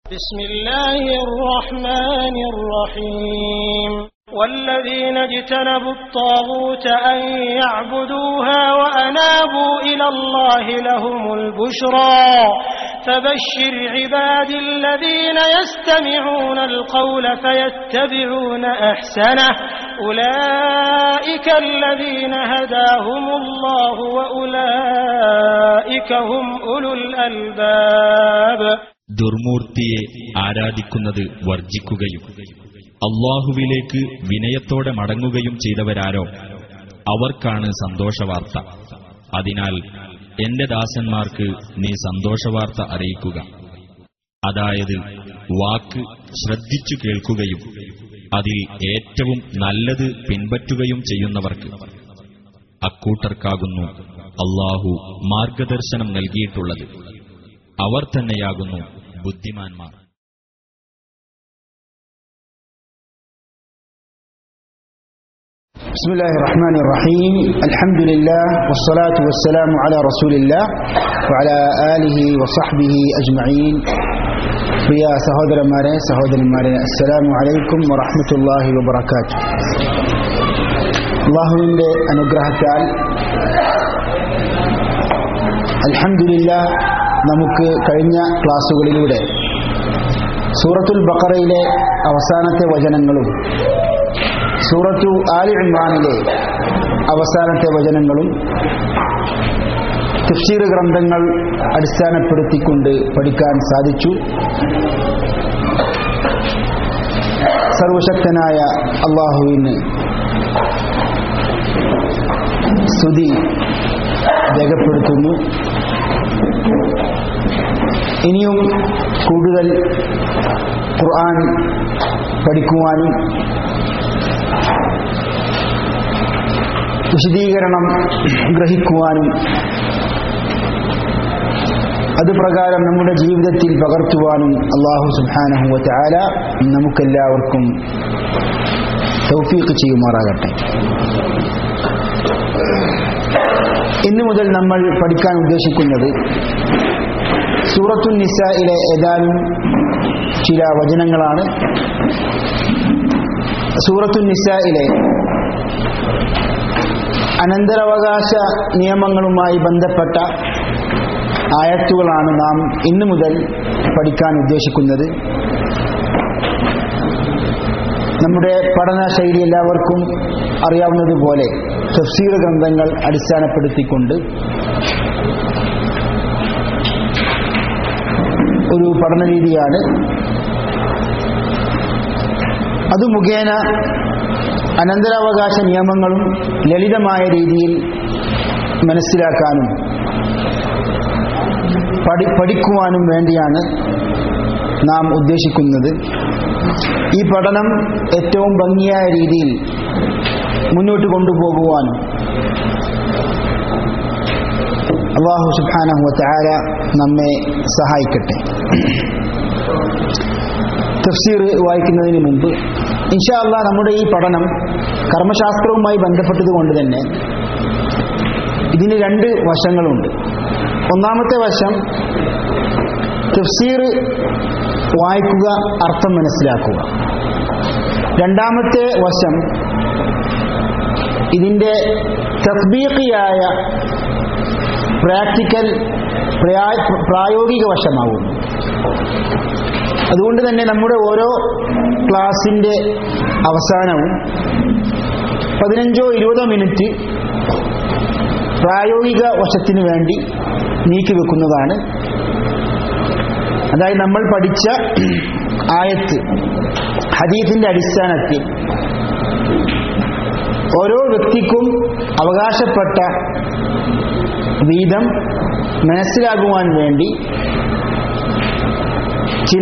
بسم الله الرحمن الرحيم والذين اجتنبوا الطاغوت أن يعبدوها وأنابوا إلى الله لهم البشرى فبشر عباد الذين يستمعون القول فيتبعون أحسنه أولئك الذين هداهم الله وأولئك هم أولو الألباب ദുർമൂർത്തിയെ ആരാധിക്കുന്നത് വർജിക്കുകയും അള്ളാഹുവിലേക്ക് വിനയത്തോടെ മടങ്ങുകയും ചെയ്തവരാരോ അവർക്കാണ് സന്തോഷവാർത്ത അതിനാൽ എന്റെ ദാസന്മാർക്ക് നീ സന്തോഷവാർത്ത അറിയിക്കുക അതായത് വാക്ക് ശ്രദ്ധിച്ചു കേൾക്കുകയും അതിൽ ഏറ്റവും നല്ലത് പിൻപറ്റുകയും ചെയ്യുന്നവർക്ക് അക്കൂട്ടർക്കാകുന്നു അള്ളാഹു മാർഗദർശനം നൽകിയിട്ടുള്ളത് അവർ തന്നെയാകുന്നു ബുദ്ധിമാന്മാർ بسم الله الرحمن الرحيم الحمد لله والصلاة والسلام على رسول الله وعلى آله وصحبه أجمعين പ്രിയ സഹോദരന്മാരെ സഹോദരന്മാരെ അസ്സലാമു അലൈക്കും വറഹ്മത്തുള്ളാഹി വബറകാത്ത് അള്ളാഹുവിൻ്റെ അനുഗ്രഹത്താൽ അൽഹംദുലില്ല നമുക്ക് കഴിഞ്ഞ ക്ലാസ്സുകളിലൂടെ സൂറത്തുൽ ബഖറയിലെ അവസാനത്തെ വചനങ്ങളും സൂറത്തു ആലി ഇമ്രാനിലെ അവസാനത്തെ വചനങ്ങളും തഫ്സീർ ഗ്രന്ഥങ്ങൾ അടിസ്ഥാനപ്പെടുത്തിക്കൊണ്ട് പഠിക്കാൻ സാധിച്ചു സർവശക്തനായ അള്ളാഹുവിന് സ്തുതി രേഖപ്പെടുത്തുന്നു ഇനിയും കൂടുതൽ ഖുർആൻ പഠിക്കുവാനും വിശദീകരണം ഗ്രഹിക്കുവാനും അതുപ്രകാരം നമ്മുടെ ജീവിതത്തിൽ പകർത്തുവാനും അള്ളാഹു സുബാനഹുവ ചാല നമുക്കെല്ലാവർക്കും തൗഫീഖ് ചെയ്യുമാറാകട്ടെ ഇന്നു മുതൽ നമ്മൾ പഠിക്കാൻ ഉദ്ദേശിക്കുന്നത് സൂറത്തുൽ നിസയിലെ ഏതാനും ചില വചനങ്ങളാണ് സൂറത്തുൽ നിസയിലെ അനന്തരാവകാശ നിയമങ്ങളുമായി ബന്ധപ്പെട്ട ആയത്തുകളാണ് നാം ഇന്നു മുതൽ പഠിക്കാൻ ഉദ്ദേശിക്കുന്നത് നമ്മുടെ പഠന ശൈലി എല്ലാവർക്കും അറിയാവുന്നതുപോലെ തഫ്സീർ ഗ്രന്ഥങ്ങൾ അടിസ്ഥാനപ്പെടുത്തിക്കൊണ്ട് ഒരു പഠന രീതിയാണ് അത് മുഖേന അനന്തരാവകാശ നിയമങ്ങളും ലളിതമായ രീതിയിൽ മനസ്സിലാക്കാനും പഠി പഠിക്കുവാനും വേണ്ടിയാണ് നാം ഉദ്ദേശിക്കുന്നത് ഈ പഠനം ഏറ്റവും ഭംഗിയായ രീതിയിൽ മുന്നോട്ട് കൊണ്ടുപോകുവാനും അള്ളാഹു സുബാനഹു താര നമ്മെ സഹായിക്കട്ടെ തഫ്സീർ വായിക്കുന്നതിന് മുമ്പ് ഇൻഷാ അള്ളാഹ് നമ്മുടെ ഈ പഠനം കർമ്മശാസ്ത്രവുമായി ബന്ധപ്പെട്ടതുകൊണ്ട് തന്നെ ഇതിന് രണ്ട് വശങ്ങളുണ്ട് ഒന്നാമത്തെ വശം തഫ്സീർ വായിക്കുക അർത്ഥം മനസ്സിലാക്കുക രണ്ടാമത്തെ വശം ഇതിൻ്റെ തസ്ബീഖിയായ പ്രാക്ടിക്കൽ പ്രായോഗിക വശമാകുന്നു അതുകൊണ്ട് തന്നെ നമ്മുടെ ഓരോ ക്ലാസിൻ്റെ അവസാനവും പതിനഞ്ചോ ഇരുപതോ മിനിറ്റ് പ്രായോഗിക വശത്തിനു വേണ്ടി നീക്കിവെക്കുന്നതാണ് അതായത് നമ്മൾ പഠിച്ച ആയത്ത് ഹദീഫിന്റെ അടിസ്ഥാനത്തിൽ ഓരോ വ്യക്തിക്കും അവകാശപ്പെട്ട വീതം മനസ്സിലാകുവാൻ വേണ്ടി ചില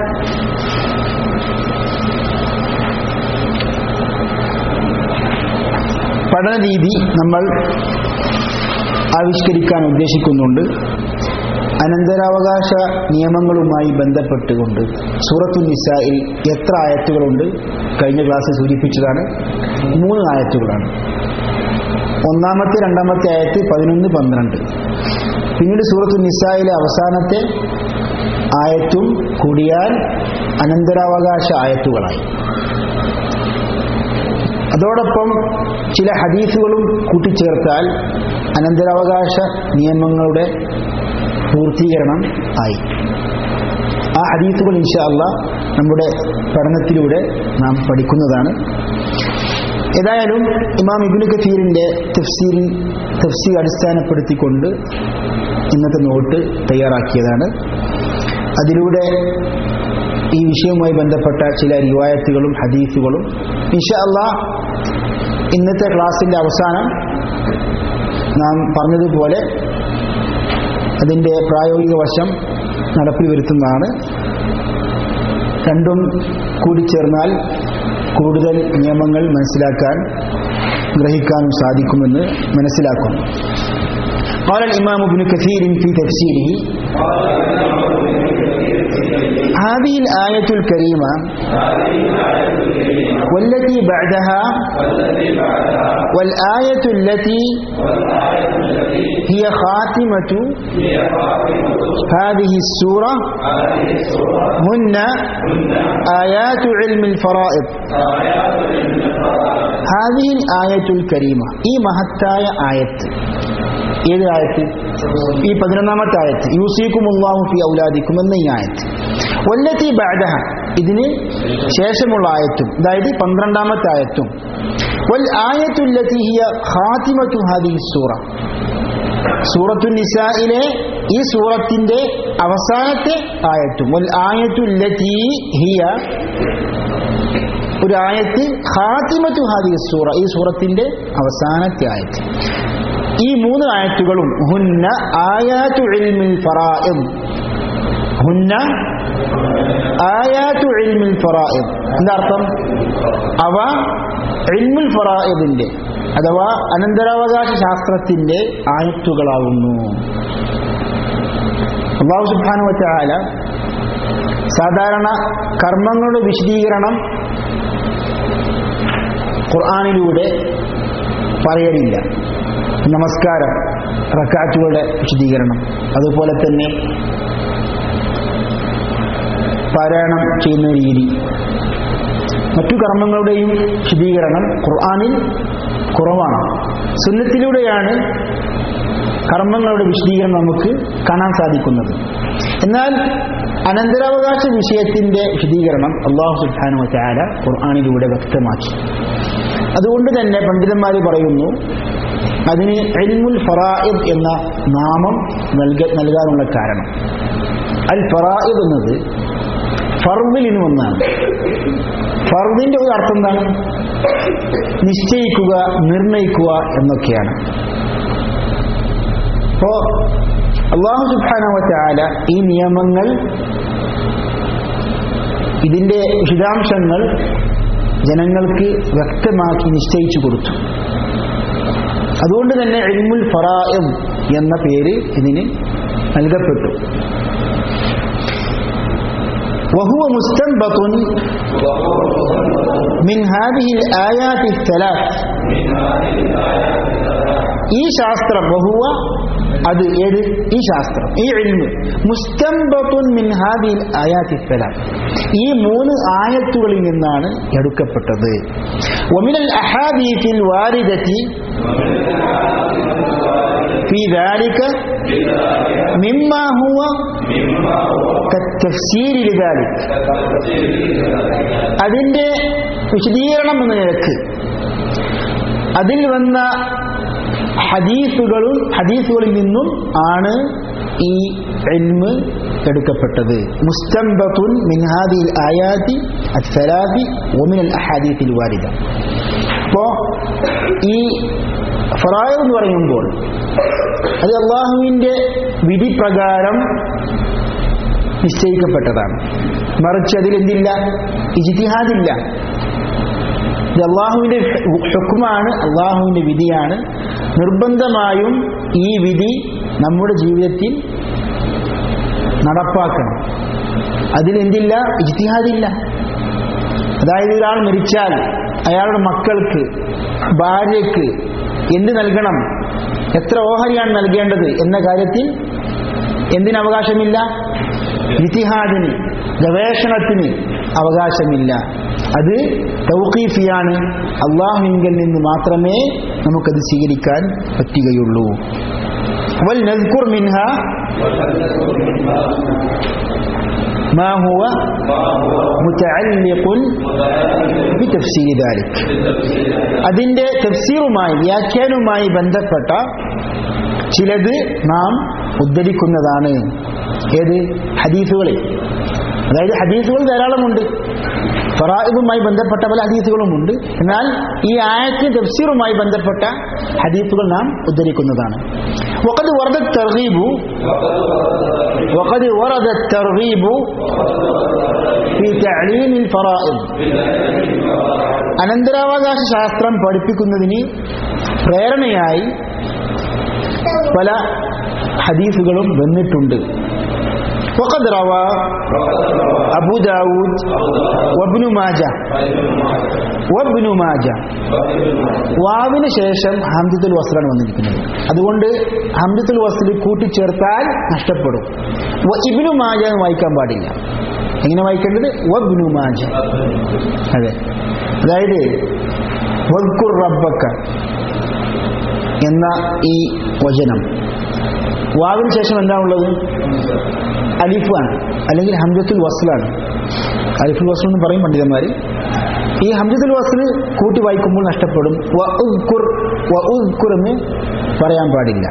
പഠനരീതി നമ്മൾ ആവിഷ്കരിക്കാൻ ഉദ്ദേശിക്കുന്നുണ്ട് അനന്തരാവകാശ നിയമങ്ങളുമായി ബന്ധപ്പെട്ടുകൊണ്ട് സൂറത്തു നിസായിൽ എത്ര ആയത്തുകളുണ്ട് കഴിഞ്ഞ ക്ലാസ്സിൽ സൂചിപ്പിച്ചതാണ് മൂന്ന് ആയത്തുകളാണ് ഒന്നാമത്തെ രണ്ടാമത്തെ ആയത്ത് പതിനൊന്ന് പന്ത്രണ്ട് പിന്നീട് സൂറത്തു നിസായിലെ അവസാനത്തെ ആയത്തും കൂടിയാൽ അനന്തരാവകാശ ആയത്തുകളായി അതോടൊപ്പം ചില ഹദീസുകളും കൂട്ടിച്ചേർത്താൽ അനന്തരാവകാശ നിയമങ്ങളുടെ പൂർത്തീകരണം ആയി ആ ഹദീസുകൾ ഇൻഷാ അല്ല നമ്മുടെ പഠനത്തിലൂടെ നാം പഠിക്കുന്നതാണ് ഏതായാലും ഇമാം ഇബിന് കസീറിന്റെ തഫ്സീൽ തഫ്സീർ അടിസ്ഥാനപ്പെടുത്തിക്കൊണ്ട് ഇന്നത്തെ നോട്ട് തയ്യാറാക്കിയതാണ് അതിലൂടെ ഈ വിഷയവുമായി ബന്ധപ്പെട്ട ചില റിവായത്തുകളും ഹദീസുകളും ഇൻഷാ അല്ലാ ഇന്നത്തെ ക്ലാസ്സിന്റെ അവസാനം നാം പറഞ്ഞതുപോലെ അതിൻ്റെ പ്രായോഗിക വശം നടപ്പിൽ വരുത്തുന്നതാണ് രണ്ടും കൂടിച്ചേർന്നാൽ കൂടുതൽ നിയമങ്ങൾ മനസ്സിലാക്കാൻ ഗ്രഹിക്കാനും സാധിക്കുമെന്ന് മനസ്സിലാക്കുന്നു قال الإمام ابن كثير في تفسيره هذه الآية الكريمة والتي بعدها والآية التي هي خاتمة هذه السورة هن آيات علم الفرائض هذه الآية الكريمة ഈ മഹത്തായ ആയത്ത് ഏത് ആയത്ത് ഈ പതിനൊന്നാമത്തെ ആയത്ത് യൂസീക്കുമുല്ലാഹു ഫി ഔലാദിക്കും എന്ന ഈ ആയത്ത് വല്ലത്തി ബഅദഹ ഇതിന് ശേഷമുള്ള ആയത്തും അതായത് പന്ത്രണ്ടാമത്തെ ആയത്തും വൽ ആയത്തുല്ലത്തി ഹിയ ഖാതിമത്തു ഹാദിഹി സൂറ സൂറത്തു നിസായിലെ ഈ സൂറത്തിന്റെ അവസാനത്തെ ആയത്തും വൽ ആയത്തുല്ലത്തി ഹിയ ഒരു ആയത്ത് ഖാതിമത്തു ഹാദിഹി സൂറ ഈ സൂറത്തിന്റെ അവസാനത്തെ ആയത്ത് ഈ മൂന്ന് ആയത്തുകളും ഹുന്ന ആയാത്തു ഇൽമിൽ ഫറായിദ് ഹുന്ന ആയാത്തു ഇൽമിൽ ഫറായിദ് എന്താ അർത്ഥം അവ ഇൽമുൽ ഫറായിദിന്റെ അഥവാ അനന്തരാവകാശ ശാസ്ത്രത്തിന്റെ ആയത്തുകളാകുന്നു അള്ളാഹു സുബ്ഹാനഹു വതആല സാധാരണ കർമ്മങ്ങളുടെ വിശദീകരണം ഖുർആനിലൂടെ പറയലില്ല നമസ്കാരം റക്കാറ്റുകളുടെ വിശദീകരണം അതുപോലെ തന്നെ പാരായണം ചെയ്യുന്ന രീതി മറ്റു കർമ്മങ്ങളുടെയും വിശദീകരണം ഖുർആാനിൽ കുറവാണ് സുന്നത്തിലൂടെയാണ് കർമ്മങ്ങളുടെ വിശദീകരണം നമുക്ക് കാണാൻ സാധിക്കുന്നത് എന്നാൽ അനന്തരാവകാശ വിഷയത്തിന്റെ വിശദീകരണം അള്ളാഹു സുബ്ഹാനു വതആല ഖുർആാനിലൂടെ വ്യക്തമാക്കി അതുകൊണ്ട് തന്നെ പണ്ഡിതന്മാർ പറയുന്നു അതിന് എൽമുൽ ഫറായിദ് എന്ന നാമം നൽക നൽകാനുള്ള കാരണം അൽ ഫറായിദ് എന്നത് ഫർദിൽ നിന്ന് ഒന്നാണ് ഫർദിന്റെ ഒരു അർത്ഥം എന്താണ് നിശ്ചയിക്കുക നിർണയിക്കുക എന്നൊക്കെയാണ് അപ്പോ അള്ളാഹു സുബാനവറ്റാല ഈ നിയമങ്ങൾ ഇതിന്റെ വിശദാംശങ്ങൾ ജനങ്ങൾക്ക് വ്യക്തമാക്കി നിശ്ചയിച്ചു കൊടുത്തു അതുകൊണ്ട് തന്നെ ഇൽമുൽ ഫറായിം എന്ന പേര് ഇതിന് നൽകപ്പെട്ടു وهو مستنبط من هذه الآيات الثلاث ഈ ശാസ്ത്രം ബഹുവ അത് ഏത് ഈ ശാസ്ത്രം ഈ ഇൽമ് മുസ്തംബത്തുൻ മിൻ ഹാദിൽ ആയാത്തി സലാം ഈ മൂന്ന് ആയത്തുകളിൽ നിന്നാണ് എടുക്കപ്പെട്ടത് വമിനൽ അഹാദീഫിൽ വാരിദത്തി في ذلك مما هو كالتفسير لذلك അതിന്റെ വിശദീകരണം എന്ന നിലക്ക് അതിൽ വന്ന ഹദീസുകളും ഹദീസുകളിൽ നിന്നും ആണ് ഈ ഇൽമ് എടുക്കപ്പെട്ടത് മുസ്തംബത്തുൻ മിൻ ഹാദിൽ ആയാതി അസ്സലാത്തി ഒമിനൽ അഹാദീത്തിൽ വാരിദ അപ്പോ ഈ ഫറായ എന്ന് പറയുമ്പോൾ അത് അള്ളാഹുവിന്റെ വിധി പ്രകാരം നിശ്ചയിക്കപ്പെട്ടതാണ് മറിച്ച് അതിൽ എന്തില്ല ഇജിത്തിഹാദില്ല ഇത് അള്ളാഹുവിന്റെ ഹുക്കുമാണ് അള്ളാഹുവിന്റെ വിധിയാണ് നിർബന്ധമായും ഈ വിധി നമ്മുടെ ജീവിതത്തിൽ നടപ്പാക്കണം അതിലെന്തില്ല ഇജ്തിഹാദില്ല അതായത് ഒരാൾ മരിച്ചാൽ അയാളുടെ മക്കൾക്ക് ഭാര്യയ്ക്ക് എന്ത് നൽകണം എത്ര ഓഹരിയാണ് നൽകേണ്ടത് എന്ന കാര്യത്തിൽ എന്തിനവകാശമില്ല ഇത്തിഹാദിന് ഗവേഷണത്തിന് അവകാശമില്ല അത് തൗഖീഫിയാണ് അള്ളാഹുവിങ്കിൽ നിന്ന് മാത്രമേ നമുക്കത് സ്വീകരിക്കാൻ പറ്റുകയുള്ളൂ വൽ നദ്കുർ മിൻഹ ما هو متعلق بتفسير ذلك അതിന്റെ തഫ്സീറുമായി വ്യാഖ്യാനവുമായി ബന്ധപ്പെട്ട ചിലത് നാം ഉദ്ധരിക്കുന്നതാണ് ഏത് ഹദീസുകളിൽ അതായത് ഹദീസുകൾ ധാരാളമുണ്ട് ഫറായിബുമായി ബന്ധപ്പെട്ട പല ഹദീസുകളുമുണ്ട് എന്നാൽ ഈ ആയത്തിന് തഫ്സീറുമായി ബന്ധപ്പെട്ട ഹദീസുകൾ നാം ഉദ്ധരിക്കുന്നതാണ് وقد ورد الترغيب وقد ورد الترغيب في تعليم الفرائض അനന്തരാവകാശ ശാസ്ത്രം പഠിപ്പിക്കുന്നതിന് പ്രേരണയായി പല ഹദീസുകളും വന്നിട്ടുണ്ട് وقد روى أبو داود وابن ماجه وابن ماجه വാവിന് ശേഷം ഹംദത്തുൽ വസ്ലാണ് വന്നിരിക്കുന്നത് അതുകൊണ്ട് ഹംദത്തുൽ വസ്ൽ കൂട്ടിച്ചേർത്താൽ നഷ്ടപ്പെടും വ ഇബ്നു മാജ എന്ന് വായിക്കാൻ പാടില്ല എങ്ങനെ വായിക്കേണ്ടത് വബ്നു മാജ അതെ അതായത് വദ്കുർ റബ്ബക്ക എന്ന ഈ വചനം വാവിന് ശേഷം എന്താ ഉള്ളത് അലിഫാണ് അല്ലെങ്കിൽ ഹംദത്തുൽ വസ്ലാണ് അലിഫുൽ വസ്ൽ എന്ന് പറയും പണ്ഡിതന്മാർ ഈ ഹംദത്തുൽ വസ്ൽ കൂട്ടി വായിക്കുമ്പോൾ നഷ്ടപ്പെടും വ ഉദ്കുർ വ ഉദ്കുർ എന്ന് പറയാൻ പാടില്ല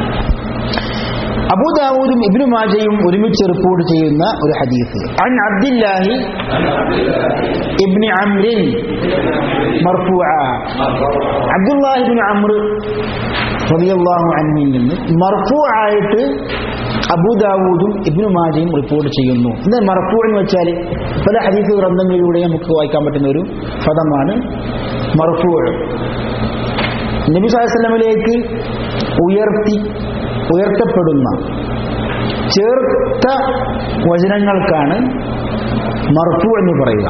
അബൂദാവൂദും ഇബ്നു മാജയും ഒരുമിച്ച് റിപ്പോർട്ട് ചെയ്യുന്ന ഒരു ഹദീസ് അൻ അബ്ദില്ലാഹി ഇബ്നി അംറിൻ മർഫൂഅ അബ്ദുല്ലാഹി ഇബ്നു അംർ റളിയല്ലാഹു അൻഹുവിൽ നിന്ന് മർഫൂ ആയിട്ട് അബൂദാവൂദും ഇബ്നു മാജയും റിപ്പോർട്ട് ചെയ്യുന്നു എന്താ മർഫൂ എന്ന് വെച്ചാൽ പല ഹദീസ് ഗ്രന്ഥങ്ങളിലൂടെ നമുക്ക് വായിക്കാൻ പറ്റുന്ന ഒരു പദമാണ് മർഫൂ നബി സാഹസല്ലമിലേക്ക് ഉയർത്തി ഉയർത്തപ്പെടുന്ന ചേർത്ത വചനങ്ങൾക്കാണ് മർഫു എന്ന് പറയുക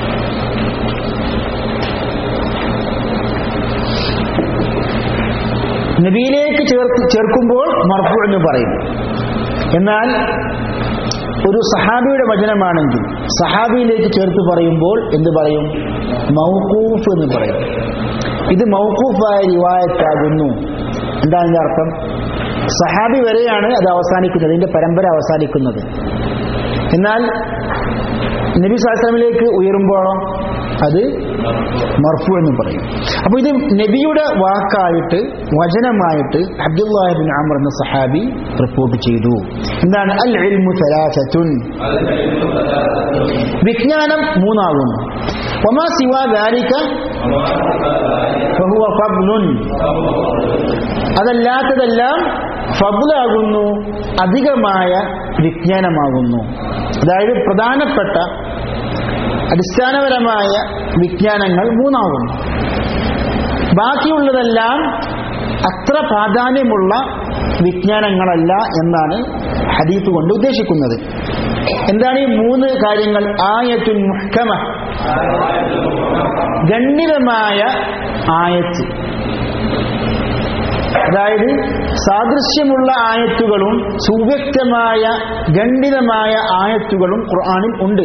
നബിയിലേക്ക് ചേർത്ത് ചേർക്കുമ്പോൾ മർഫു എന്ന് പറയും എന്നാൽ ഒരു സഹാബിയുടെ വചനമാണെങ്കിൽ സഹാബിയിലേക്ക് ചേർത്ത് പറയുമ്പോൾ എന്ത് പറയും മൗക്കൂഫ് എന്ന് പറയും ഇത് മൗക്കൂഫായ റിവായത്താകുന്നു എന്താണ് ഇതിന്റെ അർത്ഥം സഹാബി വരെയാണ് അത് അവസാനിക്കുന്നത് ഇതിന്റെ പരമ്പര അവസാനിക്കുന്നത് എന്നാൽ നബി സാസ്ലമിലേക്ക് ഉയരുമ്പോഴോ അത് മർഫു എന്ന് പറയും അപ്പൊ ഇത് നബിയുടെ വാക്കായിട്ട് വചനമായിട്ട് അബ്ദുല്ലാഹിബിൻ അമർ എന്ന സഹാബി റിപ്പോർട്ട് ചെയ്തു എന്താണ് അൽ ഇൽമു സലാസത്തുൻ വിജ്ഞാനം മൂന്നാകുന്നു ഒമാ സിവ ദാരിക ഫഹുവ ഫബ്ലുൻ അതല്ലാത്തതെല്ലാം ഫബുലാകുന്നു അധികമായ വിജ്ഞാനമാകുന്നു അതായത് പ്രധാനപ്പെട്ട അടിസ്ഥാനപരമായ വിജ്ഞാനങ്ങൾ മൂന്നാകുന്നു ബാക്കിയുള്ളതെല്ലാം അത്ര പ്രാധാന്യമുള്ള വിജ്ഞാനങ്ങളല്ല എന്നാണ് ഹദീഫ് കൊണ്ട് ഉദ്ദേശിക്കുന്നത് എന്താണ് ഈ മൂന്ന് കാര്യങ്ങൾ ആയത്തുൻ മുഹ്കമ ഗണ്ഡിതമായ ആയത്ത് അതായത് സാദൃശ്യമുള്ള ആയത്തുകളും സുവ്യക്തമായ ഖണ്ഡിതമായ ആയത്തുകളും ഖുർആാനിൽ ഉണ്ട്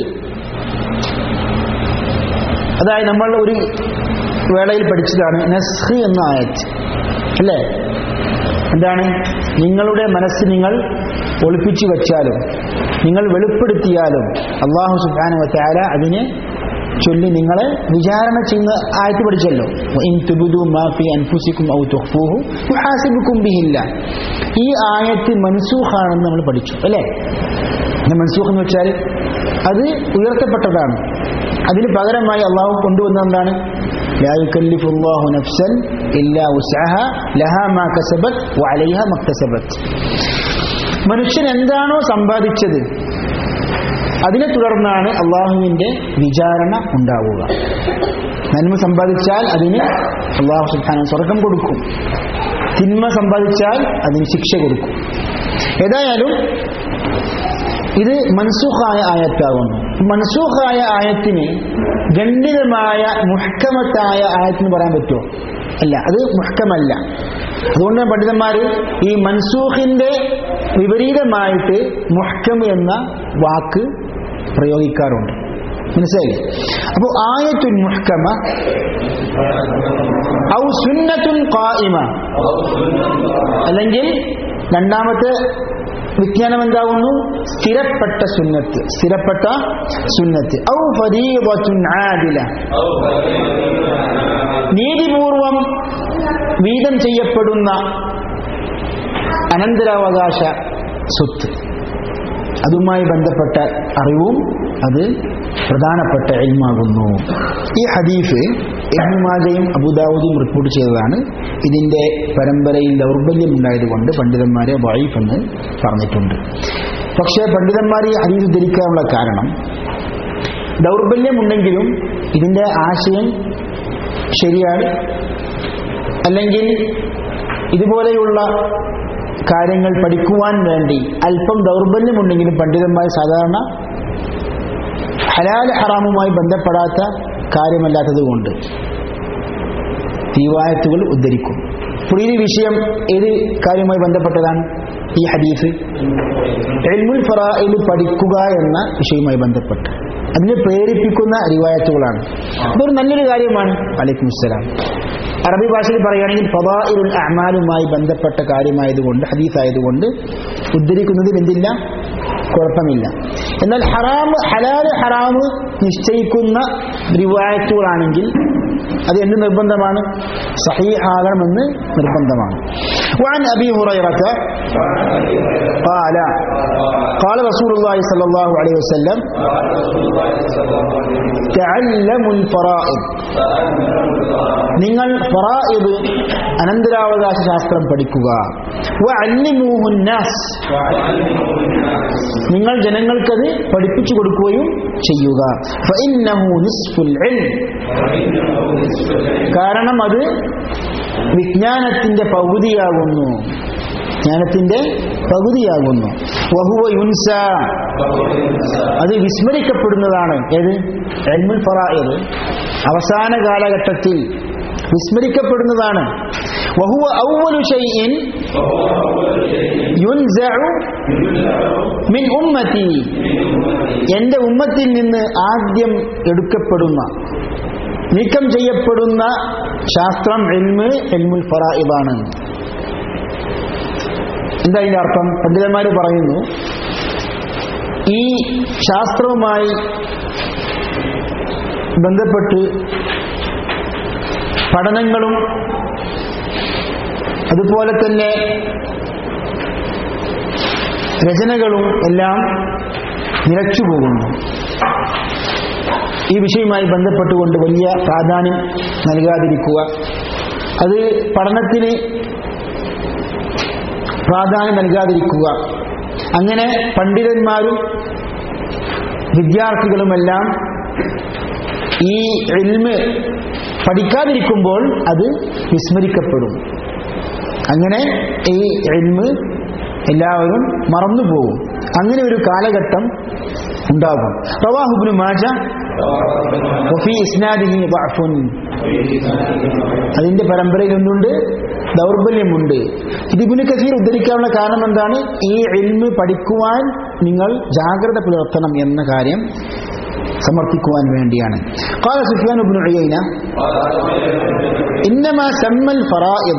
അതായത് നമ്മൾ ഒരു വേളയിൽ പഠിച്ചതാണ് നസ്ഹ് എന്ന ആയത്ത് അല്ലേ എന്താണ് നിങ്ങളുടെ മനസ്സ് നിങ്ങൾ ഒളിപ്പിച്ചു വെച്ചാലും നിങ്ങൾ വെളിപ്പെടുത്തിയാലും അള്ളാഹു സുബാന വറ്റാല അതിനെ ചൊല്ലി നിങ്ങളെ വിചാരണ ചെയ്യുന്ന ആയത്ത് പഠിച്ചല്ലോ ഇൻ തുബുദു മാഫി അൻഫുസിക്കും ഔ തുഖ്ഫൂഹു യുഹാസിബുക്കും ബിഹില്ല ഈ ആയത്ത് മൻസൂഖാണെന്ന് നമ്മൾ പഠിച്ചു അല്ലേ മൻസൂഖ് എന്ന് വെച്ചാൽ അത് ഉയർത്തപ്പെട്ടതാണ് അതിന് പകരമായി അള്ളാഹു കൊണ്ടുവന്ന എന്താണ് لا يكلف الله نفسا إلا وسعها لها ما كسبت وعليها ما اكتسبت മനുഷ്യൻ എന്താണോ സമ്പാദിച്ചത് അതിനെ തുടർന്നാണ് അള്ളാഹുവിന്റെ വിചാരണ ഉണ്ടാവുക നന്മ സമ്പാദിച്ചാൽ അതിന് അള്ളാഹു സുൽത്താന സ്വർഗം കൊടുക്കും തിന്മ സമ്പാദിച്ചാൽ അതിന് ശിക്ഷ കൊടുക്കും ഏതായാലും ഇത് മൻസൂഖായ ആയത്താകുന്നു മൻസൂഖായ ആയത്തിന് ഖണ്ഡിതമായ മുഹക്കമത്തായ ആയത്തിന് പറയാൻ പറ്റുമോ അല്ല അത് മുഹക്കമല്ല അതുകൊണ്ട് പണ്ഡിതന്മാർ ഈ മൻസൂഖിന്റെ വിപരീതമായിട്ട് മുഹ്കം എന്ന വാക്ക് പ്രയോഗിക്കാറുണ്ട് മനസ്സിലായില്ലേ അപ്പോൾ ആയത്തുൻ മുഹ്കമ ഔ സുന്നത്തുൻ ഖായിമ അല്ലെങ്കിൽ രണ്ടാമത്തെ വിജ്ഞാനം എന്താകുന്നു സ്ഥിരപ്പെട്ട സുന്നത്ത് സ്ഥിരപ്പെട്ട സുന്നത്ത് ഔ ഫരീദത്തുൻ ആദില നീതിപൂർവം വീതം ചെയ്യപ്പെടുന്ന അനന്തരാവകാശ സ്വത്ത് അതുമായി ബന്ധപ്പെട്ട അറിവും അത് പ്രധാനപ്പെട്ട എൽമാകുന്നു ഈ ഹദീഫ് എഹ്മാജയും അബുദാവൂദും റിപ്പോർട്ട് ചെയ്തതാണ് ഇതിന്റെ പരമ്പരയിൽ ദൗർബല്യമുണ്ടായതുകൊണ്ട് പണ്ഡിതന്മാരെ വൈഫ് എന്ന് പറഞ്ഞിട്ടുണ്ട് പക്ഷേ പണ്ഡിതന്മാർ ഈ ഹദീസ് ഉദ്ധരിക്കാനുള്ള കാരണം ദൗർബല്യമുണ്ടെങ്കിലും ഇതിന്റെ ആശയം ശരിയാണ് അല്ലെങ്കിൽ ഇതുപോലെയുള്ള കാര്യങ്ങൾ പഠിക്കുവാൻ വേണ്ടി അല്പം ദൗർബല്യമുണ്ടെങ്കിലും പണ്ഡിതന്മാർ സാധാരണ ഹലാൽ ഹറാമുമായി ബന്ധപ്പെടാത്ത കാര്യമല്ലാത്തതുകൊണ്ട് തീവായത്തുകൾ ഉദ്ധരിക്കും അപ്പോൾ ഈ വിഷയം ഏത് കാര്യവുമായി ബന്ധപ്പെട്ടതാണ് ഈ ഹദീസ് എൽമുൽ ഫറായിൽ പഠിക്കുക എന്ന വിഷയവുമായി ബന്ധപ്പെട്ട് അതിനെ പ്രേരിപ്പിക്കുന്ന റിവായത്തുകളാണ് അതൊരു നല്ലൊരു കാര്യമാണ് അലൈക്കും അസ്സലാം അറബി ഭാഷയിൽ പറയുകയാണെങ്കിൽ ഫവാഇലുൽ അമാലുമായി ബന്ധപ്പെട്ട കാര്യമായതുകൊണ്ട് ഹദീസ് ആയതുകൊണ്ട് ഉദ്ധരിക്കുന്നതിൽ എന്തില്ല കുഴപ്പമില്ല എന്നാൽ ഹറാമ് ഹലാല് ഹറാമ് നിശ്ചയിക്കുന്ന റിവായത്തുകളാണെങ്കിൽ അത് എന്ത് നിർബന്ധമാണ് സഹീഹാകണമെന്ന് നിർബന്ധമാണ് وعن أبي هريرة قال قال رسول الله صلى الله عليه وسلم تعلموا الفرائض നിങ്ങൾ ഫറായിദ് അനന്തരാവകാശ ശാസ്ത്രം പഠിക്കുക വഅല്ലിമൂഹു നാസ് നിങ്ങൾ ജനങ്ങൾക്കത് പഠിപ്പിച്ചു കൊടുക്കുകയും ചെയ്യുക ഫഇന്നഹു നിസ്ഫുൽ ഇൽം കാരണം അത് വിജ്ഞാനത്തിന്റെ പകുതിയാകുന്നു ജ്ഞാനത്തിന്റെ പകുതിയാകുന്നു വഹുവ യുൻസ അത് വിസ്മരിക്കപ്പെടുന്നതാണ് ഏത് എൽമുൽ ഫറായിദ് അവസാന കാലഘട്ടത്തിൽ വിസ്മരിക്കപ്പെടുന്നതാണ് വഹുവ ഔവലു ഷൈഇൻ യുൻസഉ മിൻ ഉമ്മത്തി എന്റെ ഉമ്മത്തിൽ നിന്ന് ആദ്യം എടുക്കപ്പെടുന്ന നീക്കം ചെയ്യപ്പെടുന്ന ശാസ്ത്രം എൽമ് എൽമുൽ ഫറായിദാണ് എന്താ അതിന്റെ അർത്ഥം പണ്ഡിതന്മാർ പറയുന്നു ഈ ശാസ്ത്രവുമായി ബന്ധപ്പെട്ട് പഠനങ്ങളും അതുപോലെ തന്നെ രചനകളും എല്ലാം നിലച്ചു പോകുന്നു ഈ വിഷയവുമായി ബന്ധപ്പെട്ടുകൊണ്ട് വലിയ പ്രാധാന്യം നൽകാതിരിക്കുക അത് പഠനത്തിന് പ്രാധാന്യം നൽകാതിരിക്കുക അങ്ങനെ പണ്ഡിതന്മാരും വിദ്യാർത്ഥികളുമെല്ലാം ഈ എൽമ് പഠിക്കാതിരിക്കുമ്പോൾ അത് വിസ്മരിക്കപ്പെടും അങ്ങനെ ഈ എൽമ് എല്ലാവരും മറന്നുപോകും അങ്ങനെ ഒരു കാലഘട്ടം ഉണ്ടാകും റവാഹുബിന് മാജ വഫി ഇസ്നാദിഹി ضعف അതിന്റെ പരമ്പരയിൽ ഒന്നുണ്ട് ദൗർബല്യമുണ്ട് ഇത് ഇബിന് കസീർ ഉദ്ധരിക്കാനുള്ള കാരണം എന്താണ് ഈ എൽമ് പഠിക്കുവാൻ നിങ്ങൾ ജാഗ്രത പുലർത്തണം എന്ന കാര്യം സമർത്ഥിക്കുവാൻ വേണ്ടിയാണ് قال سفيان بن عيينة إنما سمى الفرائض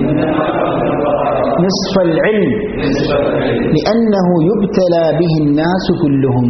نصف العلم لأنه يبتلى به الناس كلهم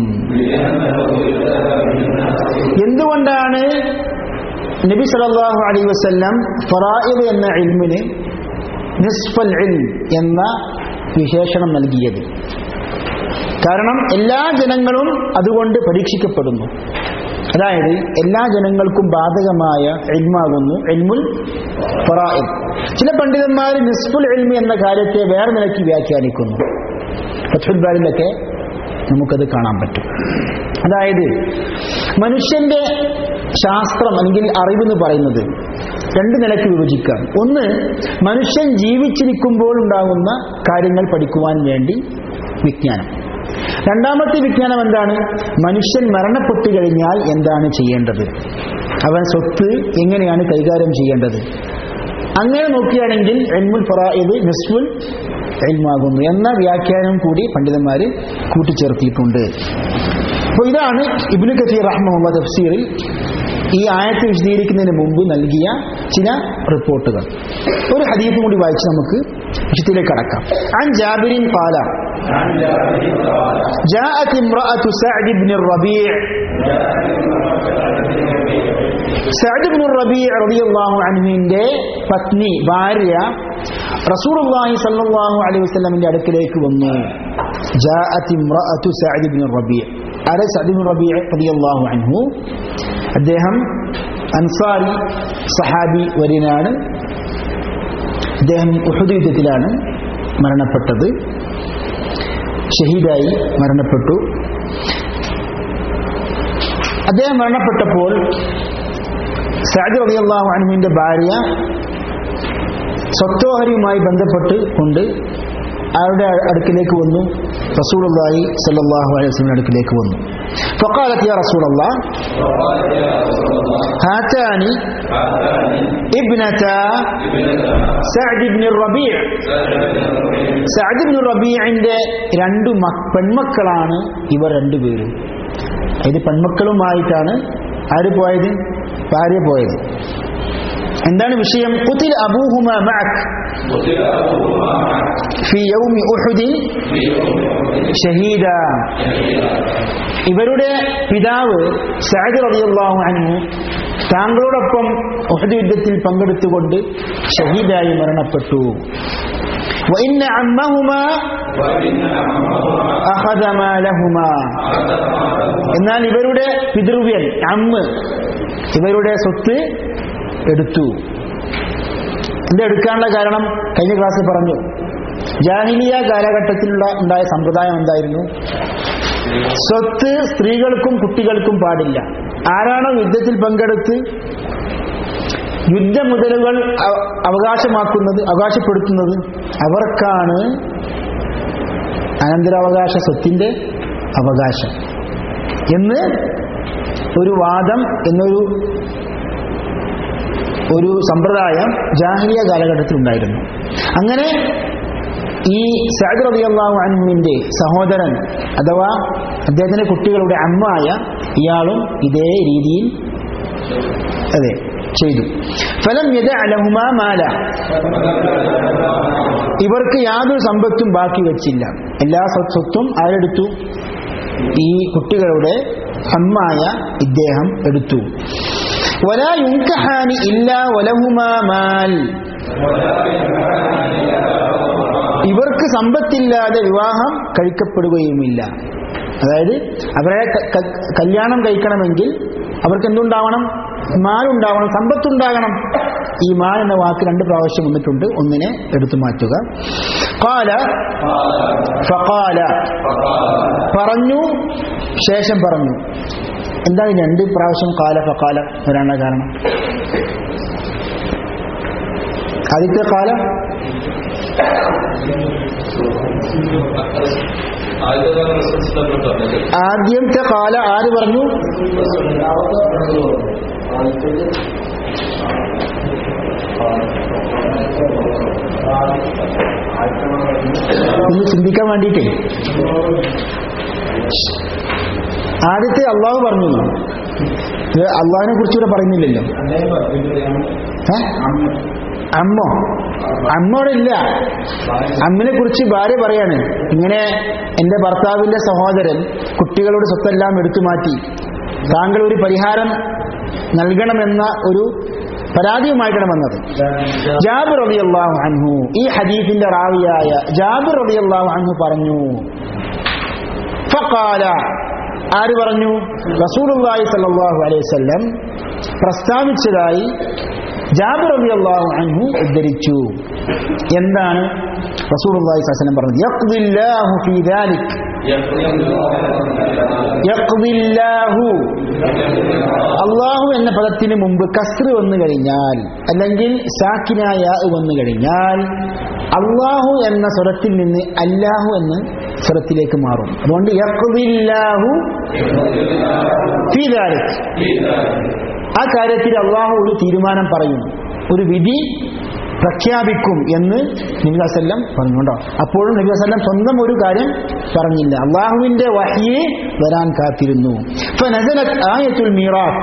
എന്തുകൊണ്ടാണ് നബി സല്ലല്ലാഹു അലൈഹി വസല്ലം ഫറായിദ് എന്ന ഇൽമിന് നിസ്ഫൽ ഇൽം എന്ന വിശേഷണം നൽകിയത് കാരണം എല്ലാ ജനങ്ങളും അതുകൊണ്ട് പരീക്ഷിക്കപ്പെടുന്നു അതായത് എല്ലാ ജനങ്ങൾക്കും ബാധകമായ എൽമാകുന്നു എൽമുൽ ഫറായിദ് ചില പണ്ഡിതന്മാർ നിസ്ഫുൽ എൽമി എന്ന കാര്യത്തെ വേറെ നിലയ്ക്ക് വ്യാഖ്യാനിക്കുന്നു ഫത്തുൽ ബാലിലൊക്കെ നമുക്കത് കാണാൻ പറ്റും അതായത് മനുഷ്യന്റെ ശാസ്ത്രം അല്ലെങ്കിൽ അറിവെന്ന് പറയുന്നത് രണ്ട് നിലയ്ക്ക് വിഭജിക്കാം ഒന്ന് മനുഷ്യൻ ജീവിച്ചിരിക്കുമ്പോൾ ഉണ്ടാകുന്ന കാര്യങ്ങൾ പഠിക്കുവാൻ വേണ്ടി വിജ്ഞാനം രണ്ടാമത്തെ വിജ്ഞാനം എന്താണ് മനുഷ്യൻ മരണപ്പെട്ടു കഴിഞ്ഞാൽ എന്താണ് ചെയ്യേണ്ടത് അവൻ സ്വത്ത് എങ്ങനെയാണ് കൈകാര്യം ചെയ്യേണ്ടത് അങ്ങനെ നോക്കുകയാണെങ്കിൽ എൽമുൽ ഫറായിദ് നിസ്ഫുൽ എൽമാകുന്നു എന്ന വ്യാഖ്യാനം കൂടി പണ്ഡിതന്മാർ കൂട്ടിച്ചേർത്തിയിട്ടുണ്ട് അപ്പോൾ ഇതാണ് ഇബ്നു കസീർ റഹ്മുള്ള തഫ്സീറിൽ ഈ ആയത്ത് വിശദീകരിക്കുന്നതിന് മുമ്പ് നൽകിയ ചില റിപ്പോർട്ടുകൾ ഒരു ഹദീഫ് കൂടി വായിച്ച് നമുക്ക് വിഷയത്തിലേക്ക് കടക്കാം عن جابر قال جاءت امرأة سعد بن الربيع സഅദ് ഇബ്നു റബീഅ റളിയല്ലാഹു അൻഹുവിന്റെ പത്നി ഭാര്യ റസൂലുള്ളാഹി സ്വല്ലല്ലാഹു അലൈഹി വസല്ലമിന്റെ അടുക്കലേക്ക് വന്നു ജാഅത്ത് ഇംറഅതു സഅദ് ഇബ്നു റബീഅ ആരെ സഅദ് ഇബ്നു റബീഅ റളിയല്ലാഹു അൻഹു അദ്ദേഹം അൻസാരി സഹാബി വര്യനാണ് അദ്ദേഹം ഉഹദ് യുദ്ധത്തിലാണ് മരണപ്പെട്ടത് ഷഹീദായി മരണപ്പെട്ടു അദ്ദേഹം മരണപ്പെട്ടപ്പോൾ സഅദ് റളിയല്ലാഹു അൻഹുവിന്റെ ഭാര്യ സ്വത്തോഹരിയുമായി ബന്ധപ്പെട്ട് കൊണ്ട് അവരുടെ അടുക്കിലേക്ക് വന്നു റസൂലുള്ളാഹി സ്വല്ലല്ലാഹു അലൈഹി വസല്ലം അടുക്കിലേക്ക് വന്നു فقالت يا رسول الله هاتان ابنتا سعد بن الربيع സഅദ് ബിൻ റബീഇന്റെ രണ്ട് മക്ക- പെൺമക്കളാണ് ഇവർ രണ്ടുപേരും ഇത് പെൺമക്കളുമായിട്ടാണ് ആര് പോയത് ഭാര്യ പോയത് എന്താണ് വിഷയം കുത്തിൽ അബൂഹുമ മഅക് ഫി യൗമി ഉഹുദി ഷഹീദ ഇവരുടെ പിതാവ് സഅദ് റളിയല്ലാഹു അൻഹു താങ്കളോടൊപ്പം ഉഹദ് യുദ്ധത്തിൽ പങ്കെടുത്തുകൊണ്ട് ഷഹീദായി മരണപ്പെട്ടു وإن عمهما أخذ مالهما എന്നാൽ ഇവരുടെ പിതൃവ്യൻ അമ്മ ഇവരുടെ സ്വത്ത് എടുത്തു എന്താ എടുക്കാനുള്ള കാരണം കഴിഞ്ഞ ക്ലാസ്സിൽ പറഞ്ഞു ജാഹിലിയ കാലഘട്ടത്തിലുള്ള ഉണ്ടായ സമ്പ്രദായം എന്തായിരുന്നു സ്വത്ത് സ്ത്രീകൾക്കും കുട്ടികൾക്കും പാടില്ല ആരാണോ യുദ്ധത്തിൽ പങ്കെടുത്ത് യുദ്ധമുതലുകൾ അവ- അവകാശമാക്കുന്നത് അവകാശപ്പെടുത്തുന്നത് അവർക്കാണ് അനന്തരാവകാശ സ്വത്തിന്റെ അവകാശം എന്ന് ഒരു വാദം എന്നൊരു ഒരു സമ്പ്രദായം ജാഹിലിയ കാലഘട്ടത്തിൽ ഉണ്ടായിരുന്നു അങ്ങനെ ഈ സഅദ് റളിയല്ലാഹു അൻഹുവിന്റെ സഹോദരൻ അഥവാ അദ്ദേഹത്തിന്റെ കുട്ടികളുടെ അമ്മായ ഇയാളും ഇതേ രീതിയിൽ അതെ ചെയ്തു ഫലം യദ അലഹുമാ മാല ഇവർക്ക് യാതൊരു സമ്പത്തും ബാക്കി വെച്ചില്ല എല്ലാ സ്വ- സ്വത്തും ആരെടുത്തു ഈ കുട്ടികളുടെ അമ്മായ ഇദ്ദേഹം എടുത്തു വലാ യുൻകഹാനി ഇല്ല വലഹുമാ മാൽ ഇവർക്ക് സമ്പത്തില്ലാതെ വിവാഹം കഴിക്കപ്പെടുകയുമില്ല അതായത് അവരെ ക- ക- കല്യാണം കഴിക്കണമെങ്കിൽ അവർക്ക് എന്തുണ്ടാവണം മാലുണ്ടാവണം സമ്പത്തുണ്ടാകണം ഈ മാൽ എന്ന വാക്ക് രണ്ട് പ്രാവശ്യം വന്നിട്ടുണ്ട് ഒന്നിനെ എടുത്തു മാറ്റുക കാല ഫകാല പറഞ്ഞു ശേഷം പറഞ്ഞു എന്താണ് ഈ രണ്ട് പ്രാവശ്യം കാല ഫക്കാല വരാനുള്ള കാരണം ആദ്യത്തെ കാല ആദ്യത്തെ കാല ആര് പറഞ്ഞു ഒന്ന് ചിന്തിക്കാൻ വേണ്ടിയിട്ടേ ആദ്യത്തെ അള്ളാഹു പറഞ്ഞു ഇത് അള്ളാഹിനെ കുറിച്ച് ഇവിടെ പറയുന്നില്ലല്ലോ ഏ? അമ്മോ അമ്മോടെ ഇല്ല അമ്മിനെ കുറിച്ച് ഭാര്യ പറയാണ് ഇങ്ങനെ എന്റെ ഭർത്താവിന്റെ സഹോദരൻ കുട്ടികളുടെ സ്വത്തെല്ലാം എടുത്തു മാറ്റി താങ്കൾ ഒരു പരിഹാരം നൽകണമെന്ന ഒരു പരാതിയുമായിട്ടാണ് വന്നത് ജാബിർ റളിയല്ലാഹു അൻഹു ഈ ഹദീഫിന്റെ റാവിയായ ജാബിർ റളിയല്ലാഹു അൻഹു പറഞ്ഞു ഫഖാല ആര് പറഞ്ഞു റസൂലുള്ളാഹി സ്വല്ലല്ലാഹു അലൈഹി വസല്ലം പ്രസ്താവിച്ചതായി ജാബിർ റളിയല്ലാഹു അൻഹു ഉദ്ധരിച്ചു എന്താണ് റസൂലുള്ളാഹി സ്വല്ലല്ലാഹു അലൈഹി വസല്ലം പറഞ്ഞത് യഖ്ദില്ലാഹു ഫീ ദാലിക് യഖ്ദില്ലാഹു അള്ളാഹു എന്ന പദത്തിന് മുമ്പ് കസ്റ് വന്നു കഴിഞ്ഞാൽ അല്ലെങ്കിൽ സാക്കിനായ വന്നു കഴിഞ്ഞാൽ അള്ളാഹു എന്ന സ്വരത്തിൽ നിന്ന് അല്ലാഹു എന്ന സ്വരത്തിലേക്ക് മാറും അതുകൊണ്ട് യഖ്ദില്ലാഹു ഫീ ദാലിക് ആ കാര്യത്തിൽ അള്ളാഹു ഒരു തീരുമാനം പറയും ഒരു വിധി പ്രഖ്യാപിക്കും എന്ന് നബി വസല്ലം പറഞ്ഞുകൊണ്ടോ അപ്പോഴും നബി വസല്ലം സ്വന്തം ഒരു കാര്യം പറഞ്ഞില്ല അള്ളാഹുവിന്റെ വഹിയെ വരാൻ കാത്തിരുന്നു ഫനസലത് ആയത്തുൽ മീറാത്ത്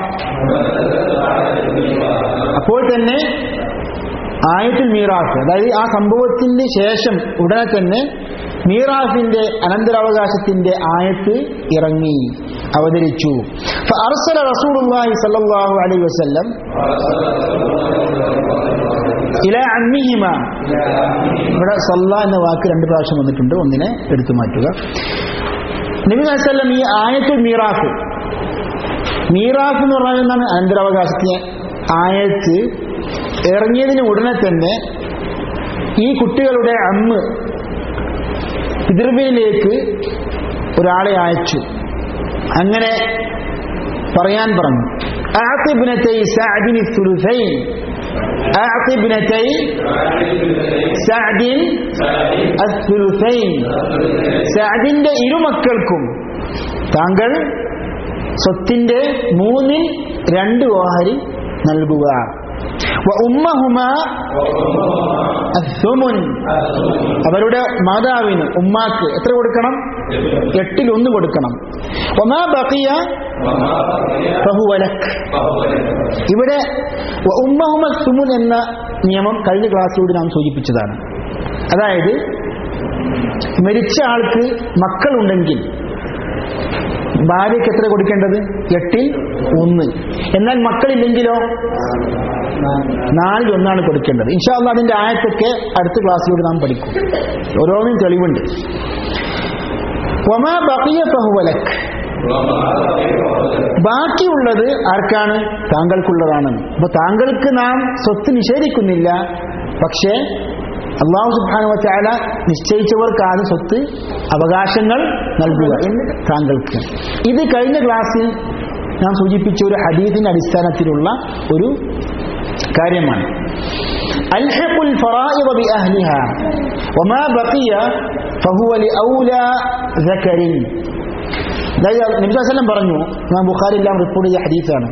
അപ്പോൾ തന്നെ ആയത്തുൽ മീറാഫ് അതായത് ആ സംഭവത്തിന് ശേഷം ഉടനെ തന്നെ മീറാഫിന്റെ അനന്തരാവകാശത്തിന്റെ ആയത്ത് ഇറങ്ങി അവതരിച്ചു അർസല റസൂലുള്ളാഹി സ്വല്ലല്ലാഹു അലൈഹി വസല്ലം ഇല അമ്മിഹിമ ഇവിടെ സല്ല എന്ന വാക്ക് രണ്ട് പ്രാവശ്യം വന്നിട്ടുണ്ട് ഒന്നിനെ എടുത്തു മാറ്റുക നബി വസല്ലം ഈ ആയത്തുൽ മീറാഫ് മീറാഫ് എന്ന് പറഞ്ഞാൽ എന്താണ് അനന്തരാവകാശത്തിന് ആയത്ത് ഇറങ്ങിയതിന് ഉടനെ തന്നെ ഈ കുട്ടികളുടെ അമ്മ് പിതൃവിലേക്ക് ഒരാളെ അയച്ചു അങ്ങനെ പറയാൻ പറഞ്ഞു ആത്തിബ്നതൈ സഅദിനി സുലുസൈൻ ആത്തിബ്നതൈ സഅദിൻ അസ്സുലുസൈൻ സഅദിന്റെ ഇരുമക്കൾക്കും താങ്കൾ സ്വത്തിന്റെ മൂന്നിൽ രണ്ട് ഓഹരി നൽകുക ഉമ്മഹുമ അസ്സുമുൻ അവരുടെ മാതാവിന് ഉമ്മാക്ക് എത്ര കൊടുക്കണം എട്ടിൽ ഒന്ന് കൊടുക്കണം ഒമാ ബക്കിയ ബഹുവലക് ഇവിടെ ഉമ്മഹുമ സുമുൻ എന്ന നിയമം കഴിഞ്ഞ ക്ലാസ്സിലൂടെ നാം സൂചിപ്പിച്ചതാണ് അതായത് മരിച്ച ആൾക്ക് മക്കളുണ്ടെങ്കിൽ ഭാര്യയ്ക്ക് എത്ര കൊടുക്കേണ്ടത് എട്ടിൽ ഒന്ന് എന്നാൽ മക്കളില്ലെങ്കിലോ നാലിൽ ഒന്നാണ് കൊടുക്കേണ്ടത് ഇൻഷാല്ല അതിന്റെ ആയത്തൊക്കെ അടുത്ത ക്ലാസ്സിലൂടെ നാം പഠിക്കും ഓരോന്നും തെളിവുണ്ട് ഒമാ ബക്കിയ ഫഹുവലക് ബാക്കിയുള്ളത് ആർക്കാണ് താങ്കൾക്കുള്ളതാണ് അപ്പൊ താങ്കൾക്ക് നാം സ്വത്ത് നിഷേധിക്കുന്നില്ല പക്ഷേ അള്ളാഹു സുബാനു വച്ചാല നിശ്ചയിച്ചവർക്കാണ് സ്വത്ത് അവകാശങ്ങൾ നൽകുക എന്ന് താങ്കൾക്ക് ഇത് കഴിഞ്ഞ ക്ലാസ്സിൽ ഞാൻ സൂചിപ്പിച്ച ഒരു ഹദീസിന്റെ അടിസ്ഥാനത്തിലുള്ള ഒരു കാര്യമാണ് അൽഹഖുൽ ഫറായിദ ബിഅഹ്ലിഹ വമാ ബഖിയ ഫഹുവ ലിഔലാ ദക്കറിൻ നബി വസല്ലം പറഞ്ഞു ഞാൻ ബുഖാരി എല്ലാം റിപ്പോർട്ട് ചെയ്ത ഹദീസാണ്